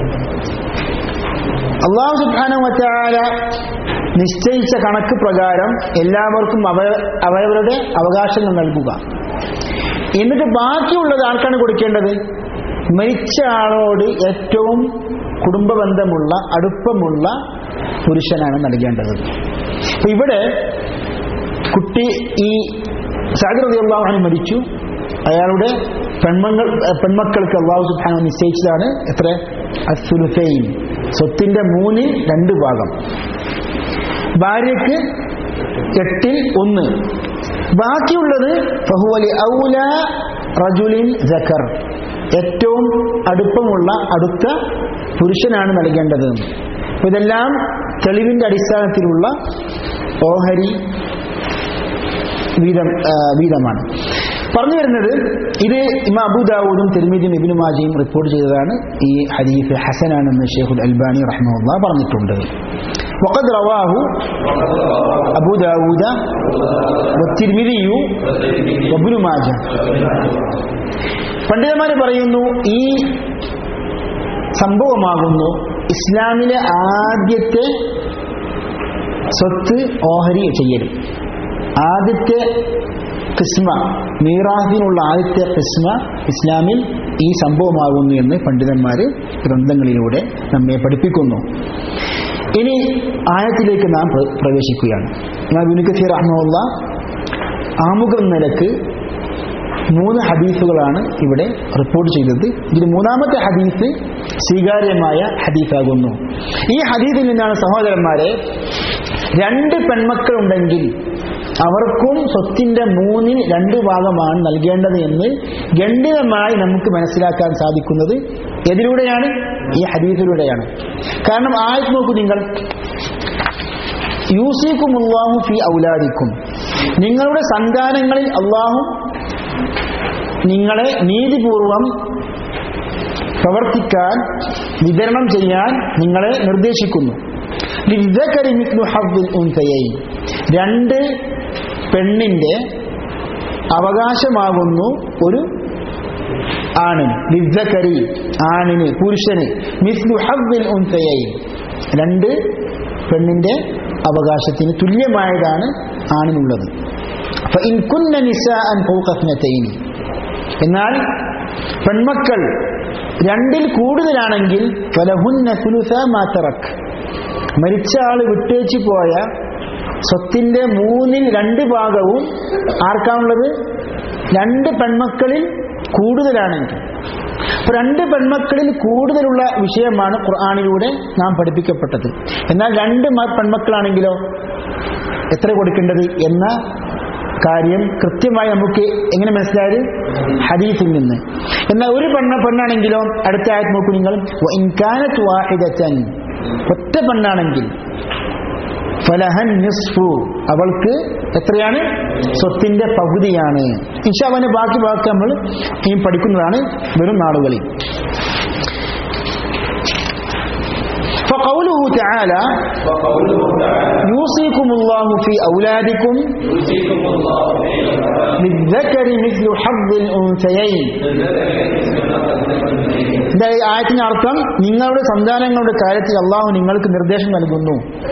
അള്ളാഹു സുബ്ഹാനഹു വതആല നിശ്ചയിച്ച കണക്ക് പ്രകാരം എല്ലാവർക്കും അവ അവരവരുടെ അവകാശങ്ങൾ നൽകുക എന്നിട്ട് ബാക്കിയുള്ളത് ആർക്കാണ് കൊടുക്കേണ്ടത് മരിച്ച ആളോട് ഏറ്റവും കുടുംബ ബന്ധമുള്ള അടുപ്പമുള്ള പുരുഷനാണ് നൽകേണ്ടത് അപ്പൊ ഇവിടെ കുട്ടി ഈ സാഗർ അള്ളാഹു മരിച്ചു അയാളുടെ പെൺമങ്ങൾ പെൺമക്കൾക്ക് അള്ളാഹു സുബാന നിശ്ചയിച്ചതാണ് എത്ര അസുലുഫൈൻ സ്വത്തിന്റെ മൂന്നിൽ രണ്ട് ഭാഗം ഭാര്യയ്ക്ക് എട്ടിൽ ഒന്ന് ബാക്കിയുള്ളത് ഫഹുവലി ഔല റജുലിൻ ജക്കർ ഏറ്റവും അടുപ്പമുള്ള അടുത്ത പുരുഷനാണ് നൽകേണ്ടത് ഇതെല്ലാം തെളിവിന്റെ അടിസ്ഥാനത്തിലുള്ള ഓഹരി വീതം വീതമാണ് പറഞ്ഞു വരുന്നത് ഇത് ഇമാ അബുദാവൂദും തിരുമീദിയും ഇബിനു മാജിയും റിപ്പോർട്ട് ചെയ്തതാണ് ഈ ഹദീഫ് ഹസനാണെന്ന് ഷെയ്ഖുൽ അൽബാനി റഹ്മുല്ല പറഞ്ഞിട്ടുണ്ട് وقد رواه أبو داود والترمذي وابن ماجه പണ്ഡിതന്മാർ പറയുന്നു ഈ സംഭവമാകുന്നു ഇസ്ലാമിലെ ആദ്യത്തെ സ്വത്ത് ഓഹരി ചെയ്യലും ആദ്യത്തെ കിസ്മ മീറാഹിനുള്ള ആദ്യത്തെ കിസ്മ ഇസ്ലാമിൽ ഈ സംഭവമാകുന്നു എന്ന് പണ്ഡിതന്മാർ ഗ്രന്ഥങ്ങളിലൂടെ നമ്മെ പഠിപ്പിക്കുന്നു ഇനി ആയത്തിലേക്ക് നാം പ്രവേശിക്കുകയാണ് കസീർ അഹമ്മദ് ആമുഖം നിലക്ക് മൂന്ന് ഹദീസുകളാണ് ഇവിടെ റിപ്പോർട്ട് ചെയ്തത് ഇതിൽ മൂന്നാമത്തെ ഹദീസ് സ്വീകാര്യമായ ഹദീസാകുന്നു ഈ ഹദീസിൽ നിന്നാണ് സഹോദരന്മാരെ രണ്ട് പെൺമക്കളുണ്ടെങ്കിൽ അവർക്കും സ്വത്തിന്റെ മൂന്നിൽ രണ്ട് ഭാഗമാണ് നൽകേണ്ടത് എന്ന് ഗണ്ഡിതമായി നമുക്ക് മനസ്സിലാക്കാൻ സാധിക്കുന്നത് എതിലൂടെയാണ് ഈ ഹദീസിലൂടെയാണ് കാരണം ആയത് നോക്കൂ നിങ്ങൾ യൂസിക്കും അള്ളാഹു ഫി ഔലാദിക്കും നിങ്ങളുടെ സന്താനങ്ങളിൽ അള്ളാഹു നിങ്ങളെ നീതിപൂർവം പ്രവർത്തിക്കാൻ വിതരണം ചെയ്യാൻ നിങ്ങളെ നിർദ്ദേശിക്കുന്നു രണ്ട് പെണ്ണിന്റെ അവകാശമാകുന്നു ഒരു ആണിന് ലിദ്ദക്കരി ആണിന് പുരുഷന് മിസ്ലു ഹബ്ബിൽ ഉൻസയൈൻ രണ്ട് പെണ്ണിന്റെ അവകാശത്തിന് തുല്യമായതാണ് ആണിനുള്ളത് فإن كن نساء فوق اثنتين എന്നാൽ പെൺമക്കൾ രണ്ടിൽ കൂടുതലാണെങ്കിൽ ഫലഹുന്ന സുലുസ മാത്തറക്ക് മരിച്ച ആൾ വിട്ടേച്ച് പോയ സ്വത്തിന്റെ മൂന്നിൽ രണ്ട് ഭാഗവും ആർക്കാണുള്ളത് രണ്ട് പെൺമക്കളിൽ കൂടുതലാണെങ്കിൽ അപ്പൊ രണ്ട് പെൺമക്കളിൽ കൂടുതലുള്ള വിഷയമാണ് ഖുർആാനിലൂടെ നാം പഠിപ്പിക്കപ്പെട്ടത് എന്നാൽ രണ്ട് മ- പെൺമക്കളാണെങ്കിലോ എത്ര കൊടുക്കേണ്ടത് എന്ന കാര്യം കൃത്യമായി നമുക്ക് എങ്ങനെ മനസ്സിലായത് ഹദീസിൽ നിന്ന് എന്നാൽ ഒരു പെണ്ണ പെണ്ണാണെങ്കിലോ അടുത്ത ആയത് നോക്കൂ നിങ്ങൾ "വ ഇൻ കാനത്ത് വാഹിദത്തൻ ഒറ്റ പെണ്ണാണെങ്കിൽ ഫലഹൻ നിസ്ഫു അവൾക്ക് എത്രയാണ് സ്വത്തിന്റെ പകുതിയാണ് ഇൻഷാവന് ബാക്കി ബാക്കി നമ്മൾ ഈ പഠിക്കുന്നതാണ് വരും നാളുകളിൽ فقوله تعالى يوصيكم الله في أولادكم للذكر مثل حظ الأنثيين എന്താ ഈ ആയത്തിന്റെ അർത്ഥം നിങ്ങളുടെ സന്താനങ്ങളുടെ കാര്യത്തിൽ അള്ളാഹു നിങ്ങൾക്ക് നിർദ്ദേശം നൽകുന്നു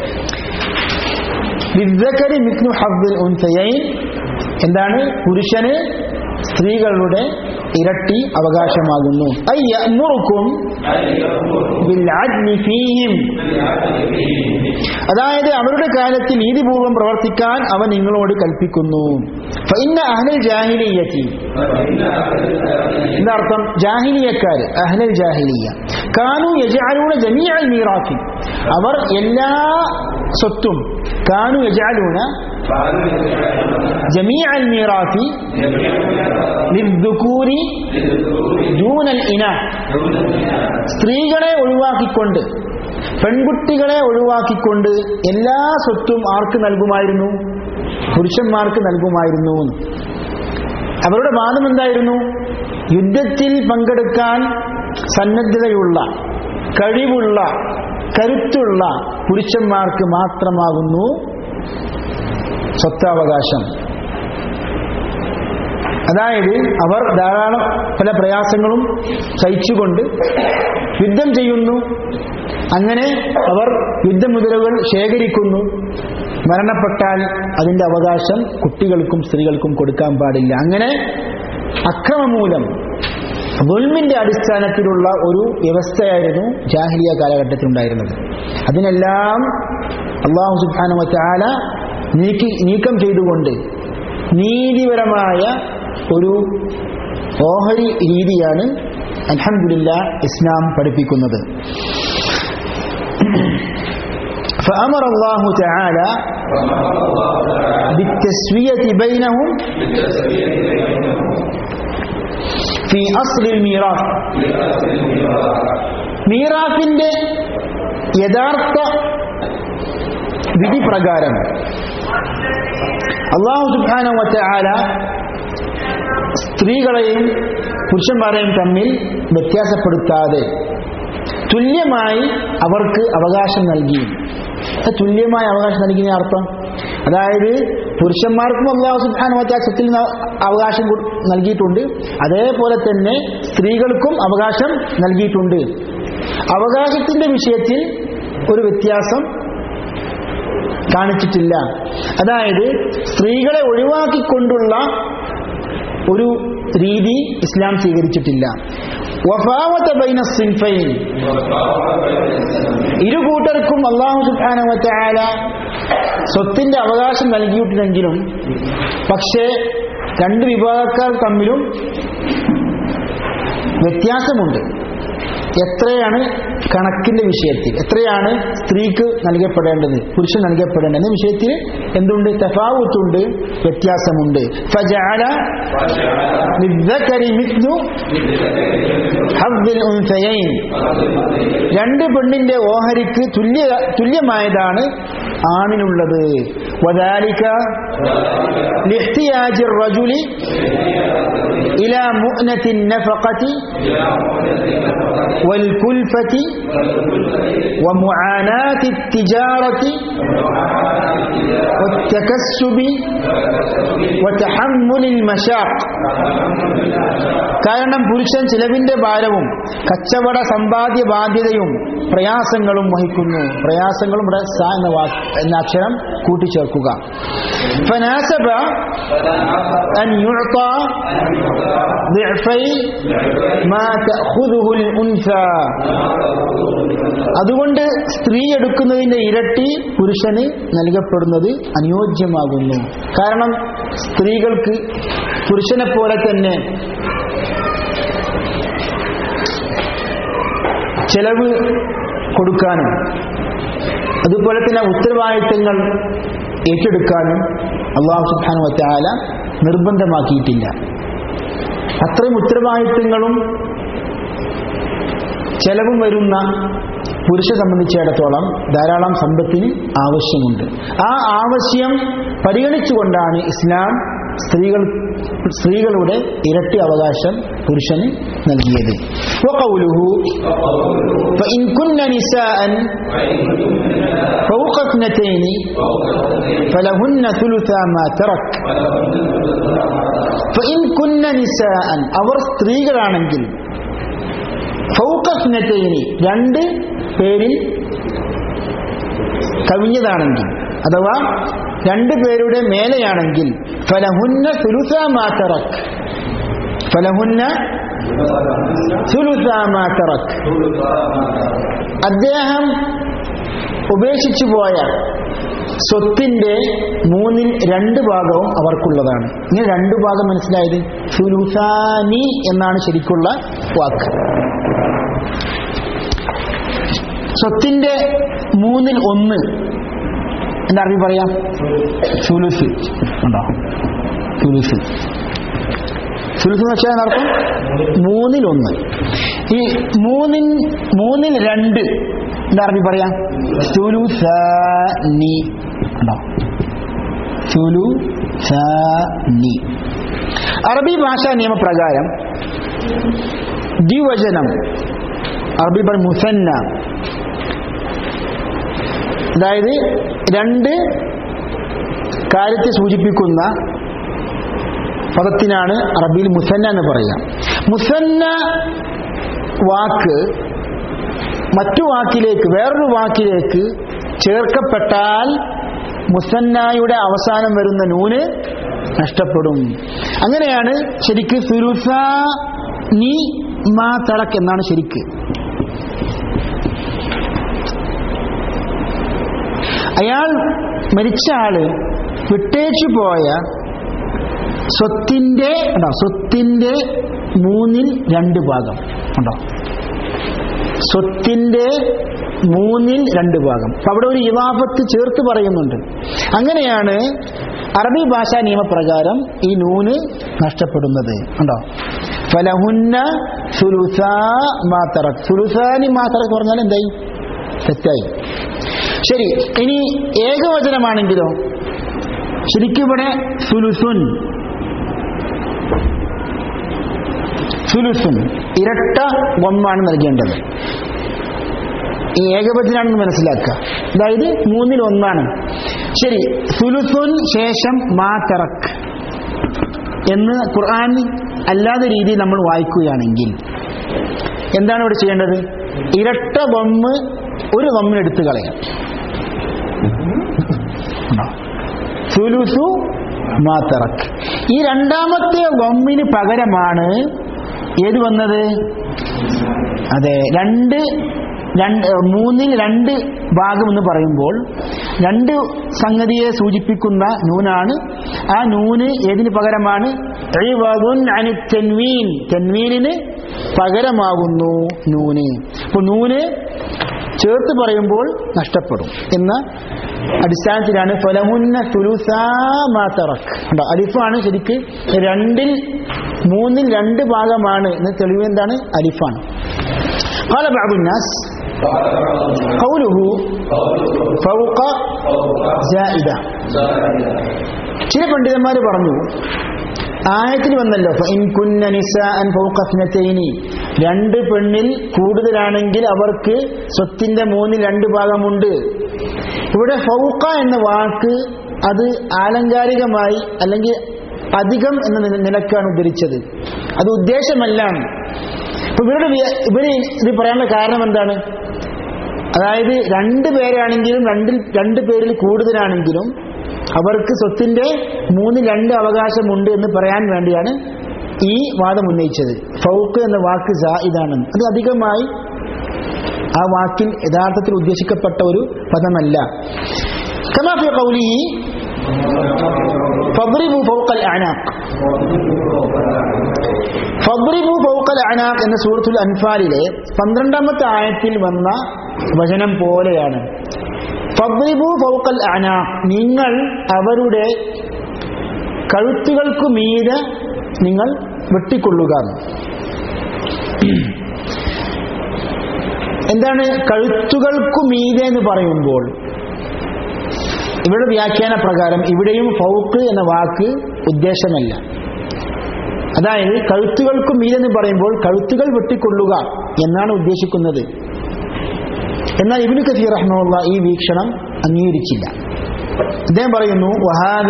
ലിദ്ദക്കരി മിത്ലു ഹബ്ബിൽ ഉൻസയൈൻ എന്താണ് പുരുഷന് സ്ത്രീകളുടെ ഇരട്ടി അവകാശമാകുന്നു ഐ യഅ്മുറുക്കും ബിൽ അദ്ലി ഫീഹിം അതായത് അവരുടെ കാര്യത്തിൽ നീതിപൂർവം പ്രവർത്തിക്കാൻ അവൻ നിങ്ങളോട് കൽപ്പിക്കുന്നു ഫഇന്ന അഹ്ലൽ ജാഹിലിയ്യത്തി എന്താർത്ഥം ജാഹിലിയക്കാര് അഹ്ലൽ ജാഹിലിയ കാനു യജാലൂന ജമീഅൽ മീറാഫി അവർ എല്ലാ സ്വത്തും കാനു യജാലൂന ജമീഅൽ മീറാഫി ലിദ്ദുകൂരി ദൂനൽ ഇന സ്ത്രീകളെ ഒഴിവാക്കിക്കൊണ്ട് പെൺകുട്ടികളെ ഒഴിവാക്കിക്കൊണ്ട് എല്ലാ സ്വത്തും ആർക്ക് നൽകുമായിരുന്നു പുരുഷന്മാർക്ക് നൽകുമായിരുന്നു അവരുടെ വാദം എന്തായിരുന്നു യുദ്ധത്തിൽ പങ്കെടുക്കാൻ സന്നദ്ധതയുള്ള കഴിവുള്ള കരുത്തുള്ള പുരുഷന്മാർക്ക് മാത്രമാകുന്നു സ്വത്താവകാശം അതായത് അവർ ധാരാളം പല പ്രയാസങ്ങളും സഹിച്ചുകൊണ്ട് യുദ്ധം ചെയ്യുന്നു അങ്ങനെ അവർ യുദ്ധമുതലുകൾ ശേഖരിക്കുന്നു മരണപ്പെട്ടാൽ അതിന്റെ അവകാശം കുട്ടികൾക്കും സ്ത്രീകൾക്കും കൊടുക്കാൻ പാടില്ല അങ്ങനെ അക്രമം മൂലം ദുൽമിന്റെ അടിസ്ഥാനത്തിലുള്ള ഒരു വ്യവസ്ഥയായിരുന്നു ജാഹിലിയ കാലഘട്ടത്തിൽ ഉണ്ടായിരുന്നത് അതിനെല്ലാം അള്ളാഹു സുബാന ചാല നീക്കി നീക്കം ചെയ്തുകൊണ്ട് നീതിപരമായ ഒരു ഓഹരി രീതിയാണ് അൽഹംദുലില്ല ഇസ്ലാം പഠിപ്പിക്കുന്നത് فأمر الله تعالى بالتسوية بينهم في أصل الميراث മീറാഫിന്റെ യഥാർത്ഥ വിധി പ്രകാരം അള്ളാഹു സുബാന വല സ്ത്രീകളെയും പുരുഷന്മാരെയും തമ്മിൽ വ്യത്യാസപ്പെടുത്താതെ തുല്യമായി അവർക്ക് അവകാശം നൽകി തുല്യമായ അവകാശം നൽകിയ അർത്ഥം അതായത് പുരുഷന്മാർക്കും അള്ളാഹു സുബാന വച്ച സ്വത്തിൽ നിന്ന് അവകാശം കൊട്- നൽകിയിട്ടുണ്ട് അതേപോലെ തന്നെ സ്ത്രീകൾക്കും അവകാശം നൽകിയിട്ടുണ്ട് അവകാശത്തിന്റെ വിഷയത്തിൽ ഒരു വ്യത്യാസം കാണിച്ചിട്ടില്ല അതായത് സ്ത്രീകളെ ഒഴിവാക്കിക്കൊണ്ടുള്ള ഒരു രീതി ഇസ്ലാം സ്വീകരിച്ചിട്ടില്ല വഫാവത്ത ബൈന സിൻഫൈൻ ഇരു കൂട്ടർക്കും അള്ളാഹു സുബാനവറ്റാല സ്വത്തിന്റെ അവകാശം നൽകിയിട്ടുണ്ടെങ്കിലും പക്ഷേ രണ്ട് വിഭാഗക്കാർ തമ്മിലും വ്യത്യാസമുണ്ട് എത്രയാണ് കണക്കിന്റെ വിഷയത്തിൽ എത്രയാണ് സ്ത്രീക്ക് നൽകപ്പെടേണ്ടത് പുരുഷൻ നൽകപ്പെടേണ്ടത് എന്ന വിഷയത്തിൽ എന്തുണ്ട് തഫാവുത്തുണ്ട് വ്യത്യാസമുണ്ട് ഫജഅല ലിദ്ദക്കരി മിത്ലു ഹദ്ദിൽ ഉൻസയൈൻ രണ്ട് പെണ്ണിന്റെ ഓഹരിക്ക് തുല്യ തുല്യമായതാണ് ആണിനുള്ളത് വദാലിക لاحتياج الرجل إلى مؤنة النفقة والكلفة ومعاناة التجارة والتكسب وتحمل المشاق കാരണം പുരുഷൻ ചിലവിന്റെ ഭാരവും കച്ചവട സമ്പാദ്യ ബാധ്യതയും പ്രയാസങ്ങളും വഹിക്കുന്നു പ്രയാസങ്ങളും ഇവിടെ സ എന്ന വാക്ക് എന്ന അക്ഷരം കൂട്ടിച്ചേർക്കുക فناسب أن يعطى ضعفي ما تأخذه الأنثى അതുകൊണ്ട് സ്ത്രീ എടുക്കുന്നതിന്റെ ഇരട്ടി പുരുഷന് നൽകപ്പെടുന്നത് അനുയോജ്യമാകുന്നു കാരണം സ്ത്രീകൾക്ക് പുരുഷനെ പോലെ തന്നെ ചെലവ് കൊടുക്കാനും അതുപോലെ തന്നെ ഉത്തരവാദിത്തങ്ങൾ ഏറ്റെടുക്കാനും അള്ളാഹു സുബ്ഹാനഹു വതആല നിർബന്ധമാക്കിയിട്ടില്ല അത്രയും ഉത്തരവാദിത്തങ്ങളും ചെലവും വരുന്ന പുരുഷ സംബന്ധിച്ചിടത്തോളം ധാരാളം സമ്പത്തിന് ആവശ്യമുണ്ട് ആ ആവശ്യം പരിഗണിച്ചുകൊണ്ടാണ് ഇസ്ലാം സ്ത്രീകൾ സ്ത്രീകളുടെ ഇരട്ടി അവകാശം പുരുഷന് നൽകിയത് وقوله فإن كن نساء فوق اثنتين فلهن ثلثا ما ترك فإن كن نساء അവർ സ്ത്രീകളാണെങ്കിൽ ഫൗക്കസ്നറ്റൈനി രണ്ട് പേരിൽ കവിഞ്ഞതാണെങ്കിൽ അഥവാ രണ്ട് പേരുടെ മേലെയാണെങ്കിൽ ഫലഹുന്ന സുലുസാമാത്തറക് ഫലഹുന്ന സുലുസാമാത്തറക് അദ്ദേഹം ഉപേക്ഷിച്ചു പോയ സ്വത്തിന്റെ മൂന്നിൽ രണ്ട് ഭാഗവും അവർക്കുള്ളതാണ് ഇങ്ങനെ രണ്ട് ഭാഗം മനസ്സിലായത് സുലുസാനി എന്നാണ് ശരിക്കുള്ള വാക്ക് സ്വത്തിന്റെ മൂന്നിൽ ഒന്ന് എന്താ അറിവ് പറയാം സുലുസ് ഉണ്ടോ സുലുസ് സുലുസ് എന്ന് വെച്ചാൽ നടക്കും മൂന്നിൽ ഒന്ന് ഈ മൂന്നിൻ മൂന്നിൽ രണ്ട് എന്താ അറിവ് പറയാം സുലുസനി ഉണ്ടോ സുലുസനി അറബി ഭാഷാ നിയമപ്രകാരം ദ്വിവചനം അറബി പറ മുസന്ന അതായത് രണ്ട് കാര്യത്തെ സൂചിപ്പിക്കുന്ന പദത്തിനാണ് അറബിയിൽ മുസന്ന എന്ന് പറയുക മുസന്ന വാക്ക് മറ്റു വാക്കിലേക്ക് വേറൊരു വാക്കിലേക്ക് ചേർക്കപ്പെട്ടാൽ മുസന്നായുടെ അവസാനം വരുന്ന നൂന് നഷ്ടപ്പെടും അങ്ങനെയാണ് ശരിക്ക് സുരുസ നീ മാ തളക്ക് എന്നാണ് ശരിക്ക് അയാൾ മരിച്ച ആള് വിട്ടേച്ചു പോയ സ്വത്തിന്റെ ഉണ്ടോ സ്വത്തിന്റെ മൂന്നിൽ രണ്ട് ഭാഗം ഉണ്ടോ സ്വത്തിന്റെ മൂന്നിൽ രണ്ട് ഭാഗം അപ്പൊ അവിടെ ഒരു യുവാപത്ത് ചേർത്ത് പറയുന്നുണ്ട് അങ്ങനെയാണ് അറബി ഭാഷാ നിയമപ്രകാരം ഈ നൂന് നഷ്ടപ്പെടുന്നത് ഉണ്ടോ ഫലഹുന്ന സുലുസാ മാത്തറക് സുലുസാനി മാത്തറക് പറഞ്ഞാൽ എന്തായി തെറ്റായി ശരി ഇനി ഏകവചനമാണെങ്കിലോ ശരിക്കും ഇവിടെ സുലുസുൻ സുലുസുൻ ഇരട്ട ഒന്നാണ് നൽകേണ്ടത് ഈ ഏകവചനാണെന്ന് മനസ്സിലാക്കുക അതായത് മൂന്നിൽ ഒന്നാണ് ശരി സുലുസുൻ ശേഷം മാ തറക്ക് എന്ന് ഖുർആൻ അല്ലാത്ത രീതിയിൽ നമ്മൾ വായിക്കുകയാണെങ്കിൽ എന്താണ് ഇവിടെ ചെയ്യേണ്ടത് ഇരട്ട ബൊമ്മ് ഒരു ബൊമ്മിന് എടുത്തു കളയാം സുലുസു മാ തറക്ക് ഈ രണ്ടാമത്തെ ബൊമ്മിന് പകരമാണ് ഏത് വന്നത് അതെ രണ്ട് രണ്ട് മൂന്നിൽ രണ്ട് ഭാഗം എന്ന് പറയുമ്പോൾ രണ്ട് സംഗതിയെ സൂചിപ്പിക്കുന്ന നൂനാണ് ആ നൂന് ഏതിന് പകരമാണ് ഇവദുൻ അനി തെൻവീൻ തെൻവീനിന് പകരമാകുന്നു നൂന് അപ്പോൾ നൂന് ചേർത്ത് പറയുമ്പോൾ നഷ്ടപ്പെടും എന്ന അടിസ്ഥാനത്തിലാണ് ഫലമുന്ന തുലുസാമാത്തറക്ക് ഉണ്ടോ അലിഫാണ് ശരിക്ക് രണ്ടിൽ മൂന്നിൽ രണ്ട് ഭാഗമാണ് എന്ന് തെളിവ് എന്താണ് അലിഫാണ് قال بعض الناس قوله فوق زائدة ചില പണ്ഡിതന്മാർ പറഞ്ഞു ആയത്തിൽ വന്നല്ലോ ഫഇൻ കുന്ന നിസാഅൻ ഫൗഖ ഇസ്നതൈനി രണ്ട് പെണ്ണിൽ കൂടുതലാണെങ്കിൽ അവർക്ക് സ്വത്തിന്റെ മൂന്നിൽ രണ്ട് ഭാഗമുണ്ട് ഇവിടെ ഫൗക്ക എന്ന വാക്ക് അത് ആലങ്കാരികമായി അല്ലെങ്കിൽ അധികം എന്ന നില- നിലക്കാണ് ഉദ്ധരിച്ചത് അത് ഉദ്ദേശമല്ല അപ്പൊ ഇവരുടെ വി- ഇവര് ഇത് പറയാനുള്ള കാരണം എന്താണ് അതായത് രണ്ട് പേരാണെങ്കിലും രണ്ടിൽ രണ്ട് പേരിൽ കൂടുതലാണെങ്കിലും അവർക്ക് സ്വത്തിന്റെ മൂന്ന് രണ്ട് അവകാശമുണ്ട് എന്ന് പറയാൻ വേണ്ടിയാണ് ഈ വാദം ഉന്നയിച്ചത് ഫൗക്ക് എന്ന വാക്ക് ഇതാണ് അത് അധികമായി ആ വാക്കിൽ യഥാർത്ഥത്തിൽ ഉദ്ദേശിക്കപ്പെട്ട ഒരു പദമല്ല കമാഫി കൗലി ഫദ്രിബു ഫൗക്കൽ അനാഖ് ഫദ്രിബു ഫൗക്കൽ അനാഖ് എന്ന സൂറത്തുൽ അൻഫാലിലെ പന്ത്രണ്ടാമത്തെ ആയത്തിൽ വന്ന വചനം പോലെയാണ് ഫദ്രിബു ഫൗക്കൽ അനാഖ് നിങ്ങൾ അവരുടെ കഴുത്തുകൾക്കു മീതെ നിങ്ങൾ വെട്ടിക്കൊള്ളുക എന്താണ് കഴുത്തുകൾക്കു മീതെ എന്ന് പറയുമ്പോൾ ഇവിടെ വ്യാഖ്യാന പ്രകാരം ഇവിടെയും ഫൗക്ക് എന്ന വാക്ക് ഉദ്ദേശമല്ല അതായത് കഴുത്തുകൾക്ക് മീതെന്ന് പറയുമ്പോൾ കഴുത്തുകൾ വെട്ടിക്കൊള്ളുക എന്നാണ് ഉദ്ദേശിക്കുന്നത് എന്നാൽ ഇബിന് കസീർ റഹ്മുള്ള ഈ വീക്ഷണം അംഗീകരിച്ചില്ല അദ്ദേഹം പറയുന്നു വഹാദ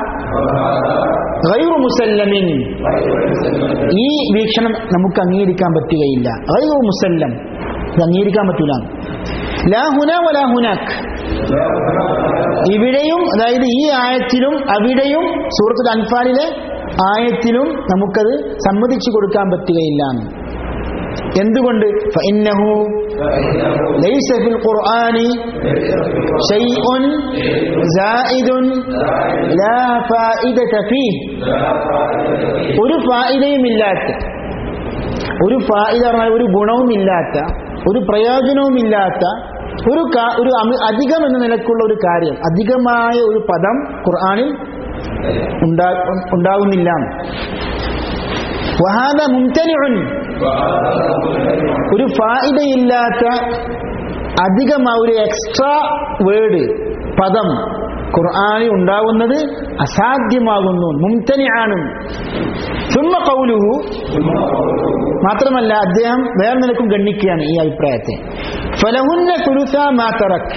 ഗൈറു മുസല്ലമിൻ ഈ വീക്ഷണം നമുക്ക് അംഗീകരിക്കാൻ പറ്റുകയില്ല ഗൈറു മുസല്ലം ഇത് അംഗീകരിക്കാൻ പറ്റൂല ലാ ഹുന വലാ ഹുനാക് ഇവിടെയും അതായത് ഈ ആയത്തിലും അവിടെയും സൂറത്തുൽ അൻഫാലിലെ ആയത്തിലും നമുക്കത് സമ്മതിച്ചു കൊടുക്കാൻ പറ്റുകയില്ല എന്തുകൊണ്ട് فإنه ليس في القرآن شيء زائد لا فائدة فيه ഒരു ഫായിദയുമില്ലാത്ത ഒരു ഫായിദ പറഞ്ഞാൽ ഒരു ഗുണവുമില്ലാത്ത ഒരു പ്രയോജനവുമില്ലാത്ത ഒരു കാ- ഒരു അമി- അധികം എന്ന നിലക്കുള്ള ഒരു കാര്യം അധികമായ ഒരു പദം ഖുർആനിൽ ഉണ്ടാ- ഉണ്ടാകുന്നില്ല വഹാദ മുംതനിഉൻ ഒരു ഫായിദയില്ലാത്ത അധികമായ ഒരു എക്സ്ട്രാ വേർഡ് പദം ഖുർആനിൽ ഉണ്ടാകുന്നത് അസാധ്യമാകുന്നു മുംതനിആണ് സുമ്മ കൗലുഹു മാത്രമല്ല അദ്ദേഹം വേറെ നിലക്കും ഗണ്ണിക്കുകയാണ് ഈ അഭിപ്രായത്തെ ഫലഹുന്ന തുലുസ മാതറക്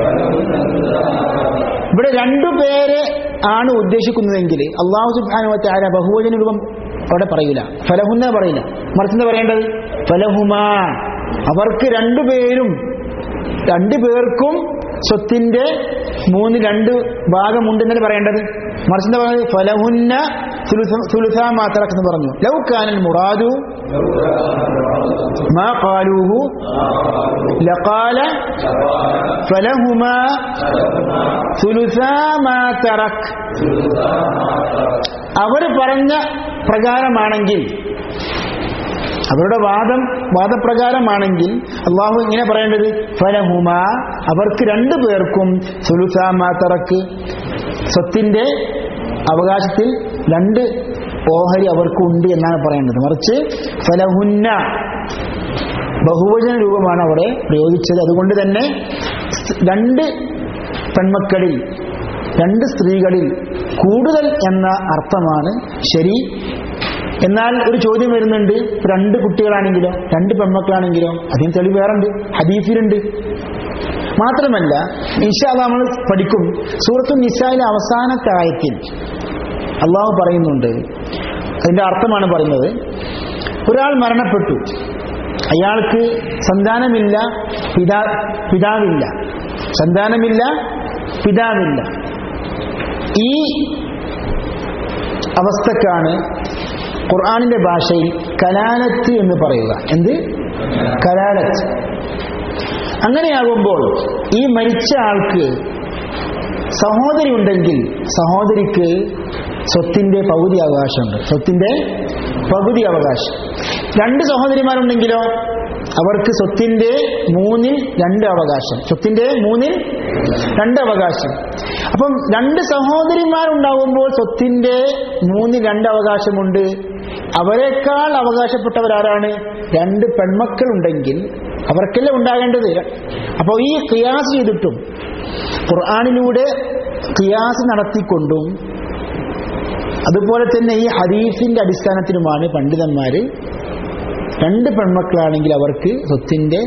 ഇവിടെ രണ്ടു പേരെ ആണ് ഉദ്ദേശിക്കുന്നതെങ്കിൽ അള്ളാഹു സുബ്ഹാനഹു ആര ബഹുവചന രൂപം അവിടെ പറയൂല ഫലഹുന്ന പറയില്ല മറിച്ച് എന്താ പറയേണ്ടത് ഫലഹുമാ അവർക്ക് രണ്ടുപേരും രണ്ടു പേർക്കും സ്വത്തിന്റെ മൂന്ന് രണ്ട് ഭാഗമുണ്ടെന്നല്ലേ പറയേണ്ടത് മറിച്ച് എന്താ പറയുന്നത് ഫലഹുന്ന സുലുസ മാത്രക്ക് എന്ന് പറഞ്ഞു ലൗ കാനൽ മുറാദു ما قالوه لقال فلهما ثلثا ما ترك അവർ പറഞ്ഞ പ്രകാരമാണെങ്കിൽ അവരുടെ വാദം വാദപ്രകാരമാണെങ്കിൽ അള്ളാഹു ഇങ്ങനെ പറയേണ്ടത് ഫലഹുമ അവർക്ക് രണ്ടു പേർക്കും സുലുസാമാത്തറക്ക് സ്വത്തിന്റെ അവകാശത്തിൽ രണ്ട് ഓഹരി അവർക്ക് ഉണ്ട് എന്നാണ് പറയേണ്ടത് മറിച്ച് ഫലഹുന്ന ബഹുവചന രൂപമാണ് അവിടെ പ്രയോഗിച്ചത് അതുകൊണ്ട് തന്നെ രണ്ട് പെൺമക്കളിൽ രണ്ട് സ്ത്രീകളിൽ കൂടുതൽ എന്ന അർത്ഥമാണ് ശരി എന്നാൽ ഒരു ചോദ്യം വരുന്നുണ്ട് രണ്ട് കുട്ടികളാണെങ്കിലോ രണ്ട് പെൺമക്കളാണെങ്കിലോ അതിന് തെളിവ് വേറുണ്ട് ഹദീഫിലുണ്ട് മാത്രമല്ല ഇൻഷാ അള്ളാഹ് നമ്മൾ പഠിക്കും സൂറത്തു നിസായിലെ അവസാനത്തെ ആയത്തിൽ അള്ളാഹു പറയുന്നുണ്ട് അതിന്റെ അർത്ഥമാണ് പറയുന്നത് ഒരാൾ മരണപ്പെട്ടു അയാൾക്ക് സന്താനമില്ല പിതാ പിതാവില്ല സന്താനമില്ല പിതാവില്ല ഈ അവസ്ഥക്കാണ് ഖുർആാനിന്റെ ഭാഷയിൽ കലാലത്ത് എന്ന് പറയുക എന്ത് കലാലത്ത് അങ്ങനെയാകുമ്പോൾ ഈ മരിച്ച ആൾക്ക് സഹോദരി ഉണ്ടെങ്കിൽ സഹോദരിക്ക് സ്വത്തിന്റെ പകുതി അവകാശമുണ്ട് സ്വത്തിന്റെ പകുതി അവകാശം രണ്ട് സഹോദരിമാരുണ്ടെങ്കിലോ അവർക്ക് സ്വത്തിന്റെ മൂന്നിൽ രണ്ട് അവകാശം സ്വത്തിന്റെ മൂന്നിൽ രണ്ട് അവകാശം അപ്പം രണ്ട് സഹോദരിമാരുണ്ടാവുമ്പോൾ സ്വത്തിന്റെ മൂന്നിൽ രണ്ട് അവകാശമുണ്ട് അവരെക്കാൾ അവകാശപ്പെട്ടവരാരാണ് രണ്ട് പെൺമക്കൾ ഉണ്ടെങ്കിൽ അവർക്കല്ലേ ഉണ്ടാകേണ്ടത് അപ്പോൾ ഈ ക്രിയാസ് ചെയ്തിട്ടും ഖുർആാനിലൂടെ ക്രിയാസ് നടത്തിക്കൊണ്ടും അതുപോലെ തന്നെ ഈ ഹദീഫിന്റെ അടിസ്ഥാനത്തിലുമാണ് പണ്ഡിതന്മാര് രണ്ട് പെൺമക്കളാണെങ്കിൽ അവർക്ക് സ്വത്തിൻ്റെ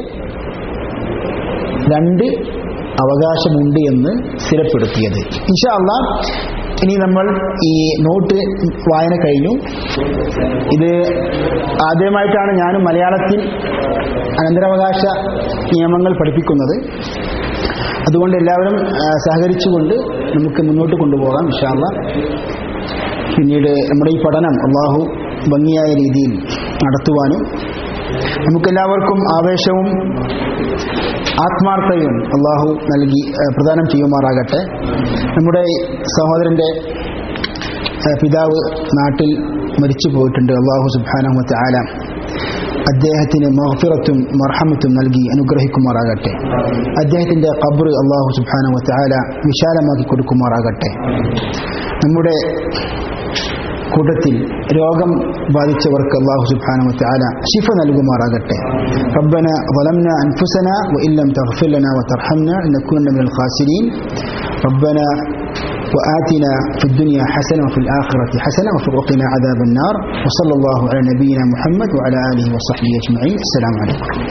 രണ്ട് അവകാശമുണ്ട് എന്ന് സ്ഥിരപ്പെടുത്തിയത് ഇൻഷാ അള്ളാ ഇനി നമ്മൾ ഈ നോട്ട് വായന കഴിഞ്ഞു ഇത് ആദ്യമായിട്ടാണ് ഞാൻ മലയാളത്തിൽ അനന്തരാവകാശ നിയമങ്ങൾ പഠിപ്പിക്കുന്നത് അതുകൊണ്ട് എല്ലാവരും ആ, സഹകരിച്ചുകൊണ്ട് നമുക്ക് മുന്നോട്ട് കൊണ്ടുപോകാം ഇൻഷാല്ല പിന്നീട് നമ്മുടെ ഈ പഠനം അള്ളാഹു ഭംഗിയായ രീതിയിൽ നടത്തുവാനും നമുക്കെല്ലാവർക്കും ആവേശവും ആത്മാർത്ഥതയും അള്ളാഹു നൽകി ആ, പ്രദാനം ചെയ്യുമാറാകട്ടെ നമ്മുടെ സഹോദരൻ്റെ ആ, പിതാവ് നാട്ടിൽ മരിച്ചു പോയിട്ടുണ്ട് അള്ളാഹു സുബാനഹമത്തെ ആല അദ്ദേഹത്തിന് മഹഫിറത്തും മർഹമത്തും നൽകി അനുഗ്രഹിക്കുമാറാകട്ടെ അദ്ദേഹത്തിന്റെ ഖബർ അള്ളാഹു സുബാനഹമത്തെ ആല വിശാലമാക്കി കൊടുക്കുമാറാകട്ടെ നമ്മുടെ കൂട്ടത്തിൽ രോഗം ബാധിച്ചവർക്ക് അള്ളാഹു സുബ്ഹാനഹു വതആല ശിഫ നൽകുമാറാകട്ടെ ربنا ظلمنا أنفسنا وإن لم تغفر لنا وترحمنا لنكونن من الخاسرين ربنا وآتنا في الدنيا حسنة وفي الآخرة حسنة وقنا عذاب النار وصلى الله على نبينا محمد وعلى آله وصحبه أجمعين السلام عليكم